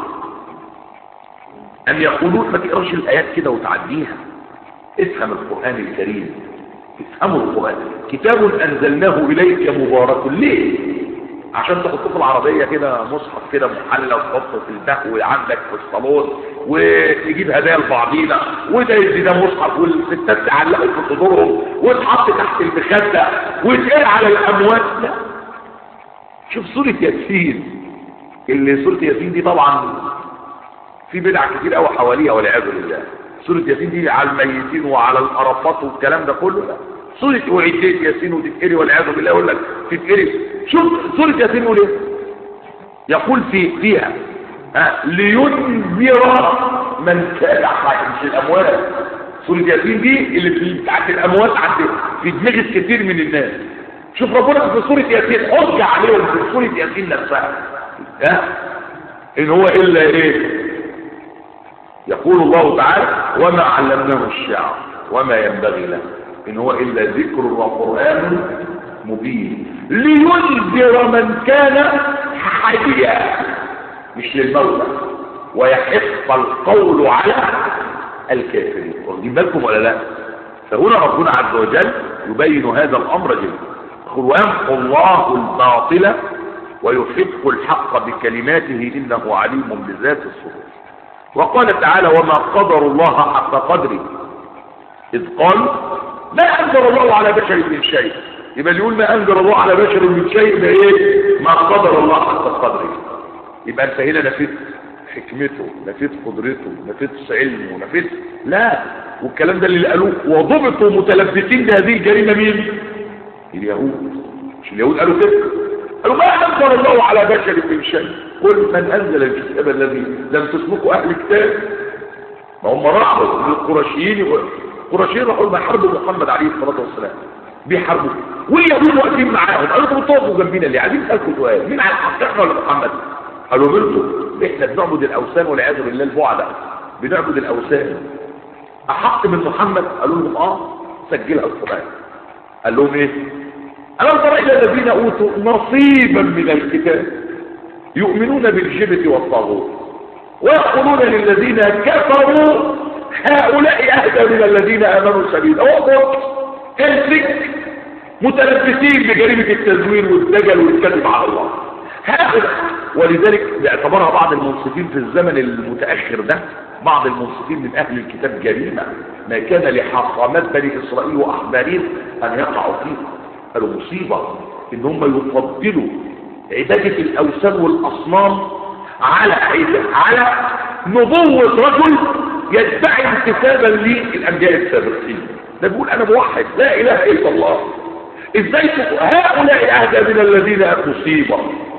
أن يقولون ما تقراش الآيات كده وتعديها افهم القرآن الكريم افهموا القرآن كتاب أنزلناه إليك مبارك ليه عشان تحطه في العربية كده مصحف كده محلى وتحطه في البهو عندك في الصالون ونجيب هدايا لبعضينا وده يدي ده مصحف والستات تعلقوا في صدورهم وتحط تحت المخدة ويتقال على الأموات لا شوف سورة ياسين اللي سورة ياسين دي طبعا في بدع كتير قوي حواليها والعياذ بالله سورة ياسين دي على الميتين وعلى القرفات والكلام ده كله لا سورة وعديت ياسين وتتقري والعياذ بالله يقول لك تتقري شوف سورة ياسين يقول ايه يقول في فيها ها لينذر من كان حي مش الاموات سورة ياسين دي اللي في بتاعت الاموات عند في دماغ كتير من الناس شوف ربنا في سورة ياسين حج عليهم في سورة ياسين نفسها ها ان هو الا ايه يقول الله تعالى وما علمناه الشعر وما ينبغي له ان هو الا ذكر وقرآن مبين لينذر من كان حيا مش للموتى ويحق القول على الكافرين واخدين بالكم ولا لا فهنا ربنا عز وجل يبين هذا الامر جدا يقول ويمحو الله الباطل ويحق الحق بكلماته انه عليم بذات الصدور وقال تعالى وما قدر الله حق قدره اذ قال ما انزل الله على بشر من شيء يبقى اللي يقول ما انزل الله على بشر من شيء يبقى ايه ما قدر الله حق قدره يبقى انت هنا نفيت حكمته نفيت قدرته نفيت علمه نفيت لا والكلام ده اللي قالوه وضبطوا متلبسين بهذه الجريمه مين اليهود مش اليهود قالوا كده قالوا ما انزل الله على بشر من شيء قل من انزل الكتاب الذي لم تسبقه اهل الكتاب ما هم راحوا للقرشيين القرشيين راحوا لما حاربوا محمد عليه الصلاه والسلام بيحاربوا واليهود واقفين معاهم قالوا انتوا بتقفوا جنبينا ليه عايزين نسالكم سؤال مين على الحق احنا ولا محمد قالوا بنتوا احنا بنعبد الاوثان والعياذ بالله البعد بنعبد الاوثان احق من محمد قالوا لهم اه سجلها القران قال لهم ايه ألم تر إلى الذين أوتوا نصيبا من الكتاب يؤمنون بالجبت والطاغوت ويقولون للذين كفروا هؤلاء أهدى من الذين آمنوا سبيلا وقل امسك متلبسين بجريمة التزوير والدجل والكذب على الله هؤلاء ولذلك باعتبرها بعض المنصفين في الزمن المتأخر ده بعض المنصفين من أهل الكتاب جريمة ما كان لحاخامات بني إسرائيل وأحبارهم أن يقعوا فيها قالوا مصيبة ان هم يفضلوا عبادة الاوثان والاصنام على على نبوة رجل يدعي انتسابا للانبياء السابقين ده بيقول انا موحد لا اله الا الله ازاي هؤلاء اهدى من الذين مصيبة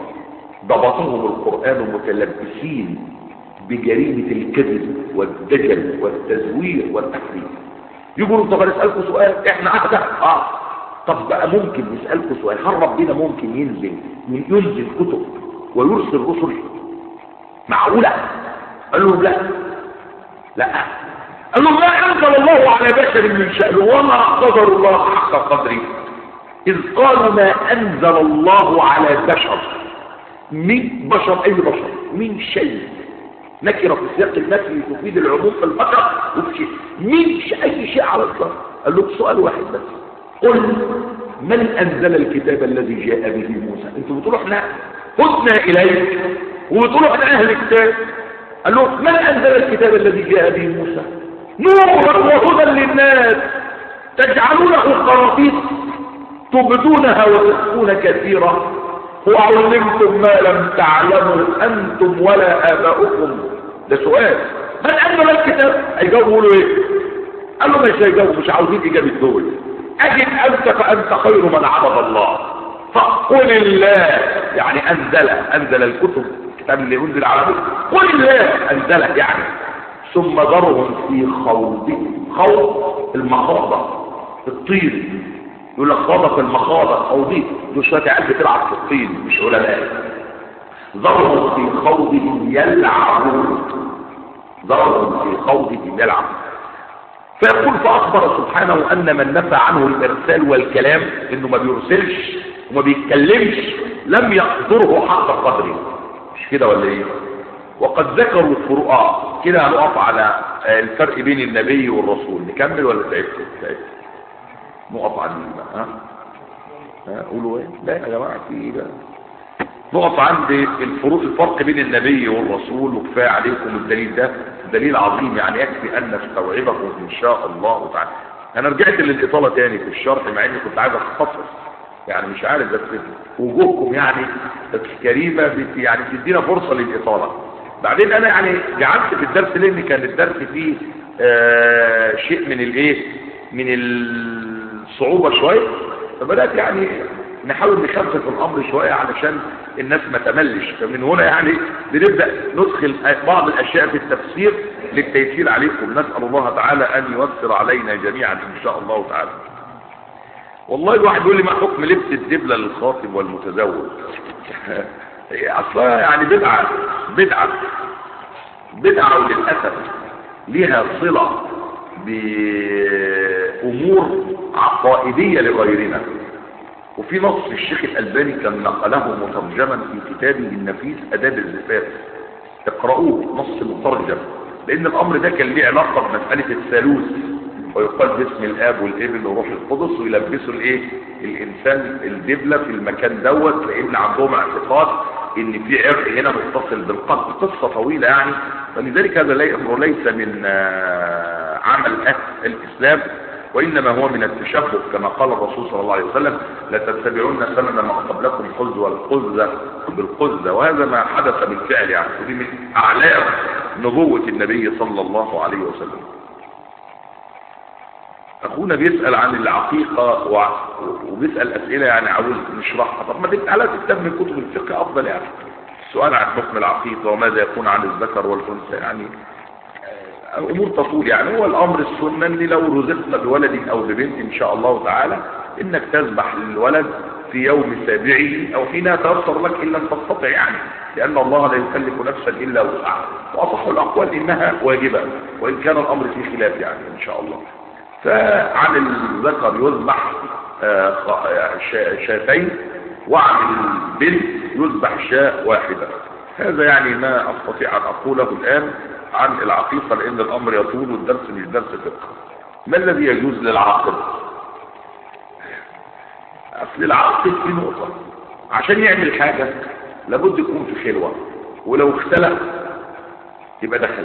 ضبطهم القرآن متلبسين بجريمة الكذب والدجل والتزوير والتحريف يقولوا طب اسألكم سؤال احنا اهدى اه طب بقى ممكن نسألكم سؤال هل ربنا ممكن ينزل ينزل كتب ويرسل رسل معقولة قال لهم لا لا قال لهم لا أنزل الله على بشر من شأنه وما قدر الله حق قدره إذ قالوا ما أنزل الله على بشر من بشر أي بشر من شيء نكرة في سياق النفي تفيد العموم في البشر وفي شيء من ش- أي شيء على الإطلاق قال له سؤال واحد بس قل من أنزل الكتاب الذي جاء به موسى انتوا بتقولوا احنا هدنا إليك وبتقولوا احنا أهل الكتاب قال له من أنزل الكتاب الذي جاء به موسى نورا وهدى للناس تجعلونه قراطيس تبدونها وتخفون كثيرا وعلمتم ما لم تعلموا أنتم ولا آباؤكم ده سؤال من أنزل الكتاب هيجاوبوا له ايه قال له مش هيجاوبوا مش عاوزين إجابة دول أجد أنت فأنت خير من عبد الله فقل الله يعني أنزل أنزل الكتب الكتاب اللي أنزل على موسى قل الله أنزله يعني ثم ذرهم في خوضهم خوض المخاضة الطين يقول لك خاضة في المخاضة خوضي دول شوية عيال بتلعب في الطين مش علماء ذرهم في خوضهم يلعبون ذرهم في خوضهم يلعبون فيقول فأخبر سبحانه أن من نفى عنه الإرسال والكلام إنه ما بيرسلش وما بيتكلمش لم يقدره حق قدره مش كده ولا إيه وقد ذكروا الفروق آه كده هنقف على آه، الفرق بين النبي والرسول نكمل ولا تعبتوا تعبتوا نقف على مين بقى ها ها قولوا ايه لا يا جماعه في ايه بقى نقف عند الفروق الفرق بين النبي والرسول وكفايه عليكم الدليل ده دليل عظيم يعني يكفي ان نستوعبه ان شاء الله تعالى انا رجعت للاطاله تاني في الشرح مع اني كنت عايز اختصر يعني مش عارف بس وجوهكم يعني كريمه بت يعني بتدينا فرصه للاطاله بعدين انا يعني جعلت في الدرس لان كان الدرس فيه آه شيء من الايه من الصعوبه شويه فبدات يعني نحاول نخفف الامر شويه علشان الناس ما تملش فمن هنا يعني بنبدا ندخل بعض الاشياء في التفسير للتيسير عليكم نسال الله تعالى ان ييسر علينا جميعا ان شاء الله تعالى والله الواحد يقول لي ما حكم لبس الدبله للخاطب والمتزوج اصلا يعني بدعه بدعه بدعه وللاسف ليها صله بامور عقائديه لغيرنا وفي نص الشيخ الألباني كان نقله مترجما في كتابه النفيس أداب الزفاف اقرأوه نص مترجم لأن الأمر ده كان ليه علاقة بمسألة الثالوث ويقال باسم الآب والابن وروح القدس ويلبسوا الايه الإنسان الدبلة في المكان دوت لأن عندهم اعتقاد إن في عرق هنا متصل بالقلب قصة طويلة يعني فلذلك هذا ليس من عمل أهل الإسلام وإنما هو من التشبه كما قال الرسول صلى الله عليه وسلم لتتبعون سنن ما قبلكم الخز والقزة بالقزة وهذا ما حدث بالفعل يعني ودي من أعلام نبوة النبي صلى الله عليه وسلم أخونا بيسأل عن العقيقة وبيسأل أسئلة يعني عاوز نشرحها طب ما دي على كتاب من كتب الفقه أفضل يعني السؤال عن حكم العقيقة وماذا يكون عن الذكر والأنثى يعني امور تطول يعني هو الامر السنه ان لو رزقنا بولد او ببنت ان شاء الله تعالى انك تذبح للولد في يوم سابعه او حين يتيسر لك ان لم تستطع يعني لان الله لا يكلف نفسا الا وسعها واصح الاقوال انها واجبه وان كان الامر في خلاف يعني ان شاء الله فعن الذكر يذبح شاتين وعن البنت يذبح شاء واحده هذا يعني ما استطيع ان اقوله الان عن العقيقة لأن الأمر يطول والدرس مش درس فقه ما الذي يجوز للعاقل أصل العاقل في نقطة عشان يعمل حاجة لابد يكون في خلوة ولو اختلف يبقى دخل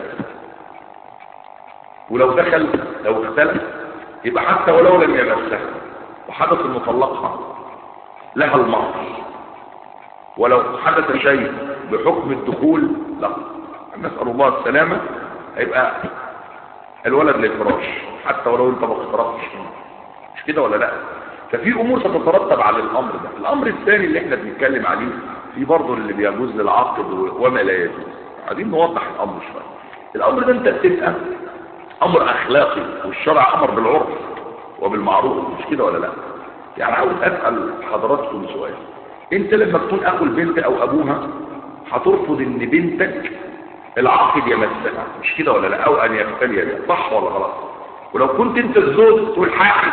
ولو دخل لو اختلف يبقى حتى ولو لم يمسها وحدث انه طلقها لها المهر ولو حدث شيء بحكم الدخول لا نسأل الله السلامة هيبقى الولد للفراش حتى ولو انت ما اخترقتش مش كده ولا لا ففي امور ستترتب على الامر ده الامر الثاني اللي احنا بنتكلم عليه في برضه اللي بيجوز للعاقد وما لا يجوز عايزين نوضح الامر شويه الامر ده انت بتبقى امر اخلاقي والشرع امر بالعرف وبالمعروف مش كده ولا لا يعني عاوز اسال حضراتكم سؤال انت لما تكون اخو البنت او ابوها هترفض ان بنتك العاقل يمثلها مش كده ولا لا او ان يختلي بها صح ولا غلط ولو كنت انت الزوج تقول حاكم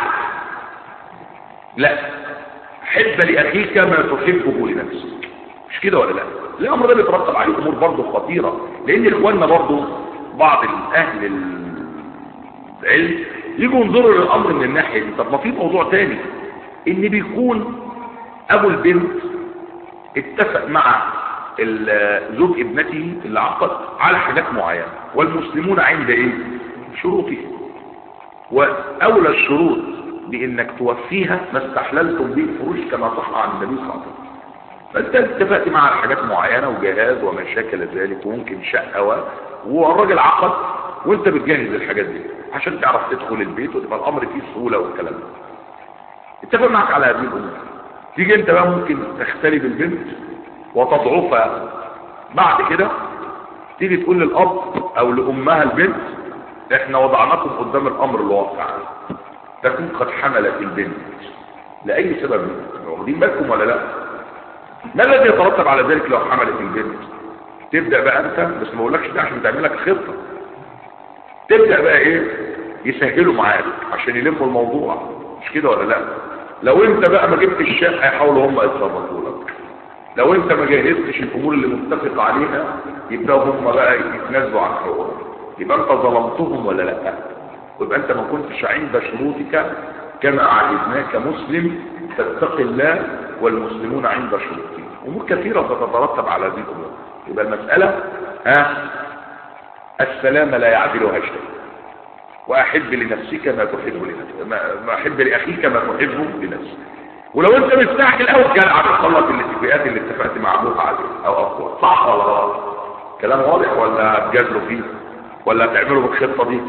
لا حب لاخيك ما تحبه لنفسك مش كده ولا لا الامر ده بيترتب عليه امور برضه خطيره لان اخواننا برضه بعض اهل العلم يجوا ينظروا للامر من الناحيه دي طب ما في موضوع تاني ان بيكون ابو البنت اتفق مع زوج ابنته اللي عقد على حاجات معينه والمسلمون عند ايه شروطهم واولى الشروط بانك توفيها ما استحللتم به الفروج كما صح عن النبي صلى الله عليه وسلم فانت اتفقت مع حاجات معينه وجهاز وما شاكل ذلك وممكن شقه والراجل عقد وانت بتجهز الحاجات دي عشان تعرف تدخل البيت وتبقى الامر فيه سهوله والكلام ده اتفق معك على هذه الامور تيجي انت بقى ممكن تختلي بالبنت وتضعفها بعد كده تيجي تقول للاب او لامها البنت احنا وضعناكم قدام الامر الواقع تكون قد حملت البنت لاي سبب واخدين بالكم ولا لا ما الذي يترتب على ذلك لو حملت البنت تبدا بقى انت بس ما اقولكش ده عشان تعمل لك خطه تبدا بقى ايه يسهلوا معاك عشان يلموا الموضوع مش كده ولا لا لو انت بقى ما جبتش الشقه يحاولوا هم يتصرفوا لك لو انت ما جهزتش الامور اللي متفق عليها يبداوا هم بقى يتنازلوا عن حقوقهم يبقى انت ظلمتهم ولا لا يبقى انت ما كنتش عند شروطك كما اعجزناك مسلم تتقي الله والمسلمون عند شروطهم امور كثيره تترتب على هذه الامور يبقى المساله ها السلام لا يعدلها شيء واحب لنفسك ما تحب لنفسك ما احب لاخيك ما تحبه لنفسك ولو انت مستعجل قوي كان هتخلص الاتفاقات اللي اتفقت مع ابوك عليها او اخوك صح ولا غلط كلام واضح ولا هتجادلوا فيه ولا هتعملوا بالخطه دي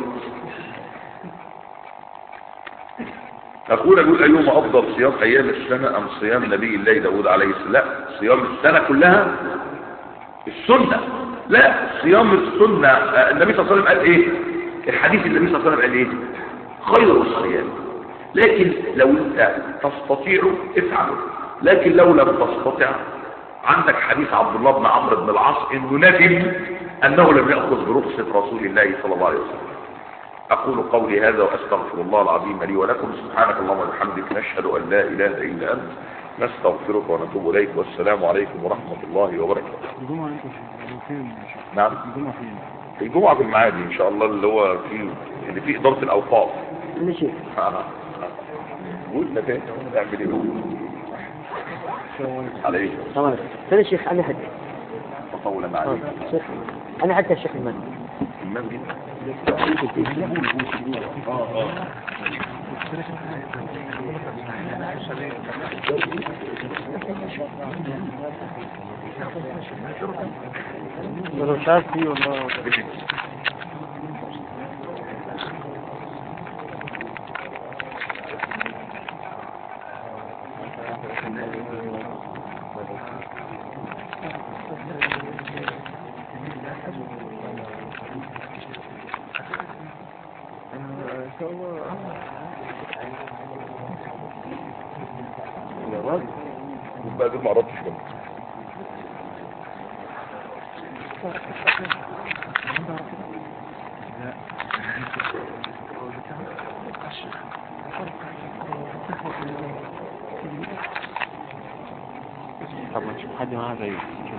اخونا يقول ايهما افضل صيام ايام السنه ام صيام نبي الله داود عليه السلام لا صيام السنه كلها السنه لا صيام السنه النبي صلى الله عليه وسلم قال ايه الحديث النبي صلى الله عليه وسلم قال ايه خير الصيام لكن لو انت تستطيع افعله لكن لو لم تستطع عندك حديث عبد الله بن عمرو بن العاص انه ندم انه لم ياخذ برخصه رسول الله صلى الله عليه وسلم اقول قولي هذا واستغفر الله العظيم لي ولكم سبحانك اللهم وبحمدك نشهد ان لا اله الا انت نستغفرك ونتوب اليك والسلام عليكم ورحمه الله وبركاته الجمعة انت فين نعم الجمعة فين الجمعه في المعادي ان شاء الله اللي هو في اللي فيه اداره الاوقاف ماشي قلنا تاني نعمل ايه عليه تمام فين الشيخ انا حد تطول آه، عليه شيخ انا حتى الشيخ المن المام دي انا مش عارف فيه والله بقى دول ما عرفتش منه طب ما نشوف حد معاه زي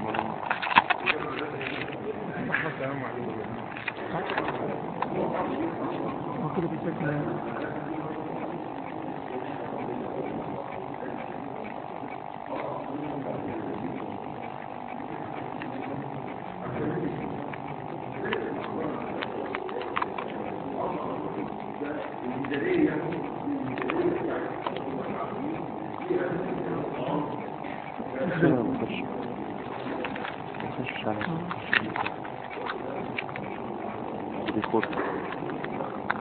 نخش نخش على بيخوت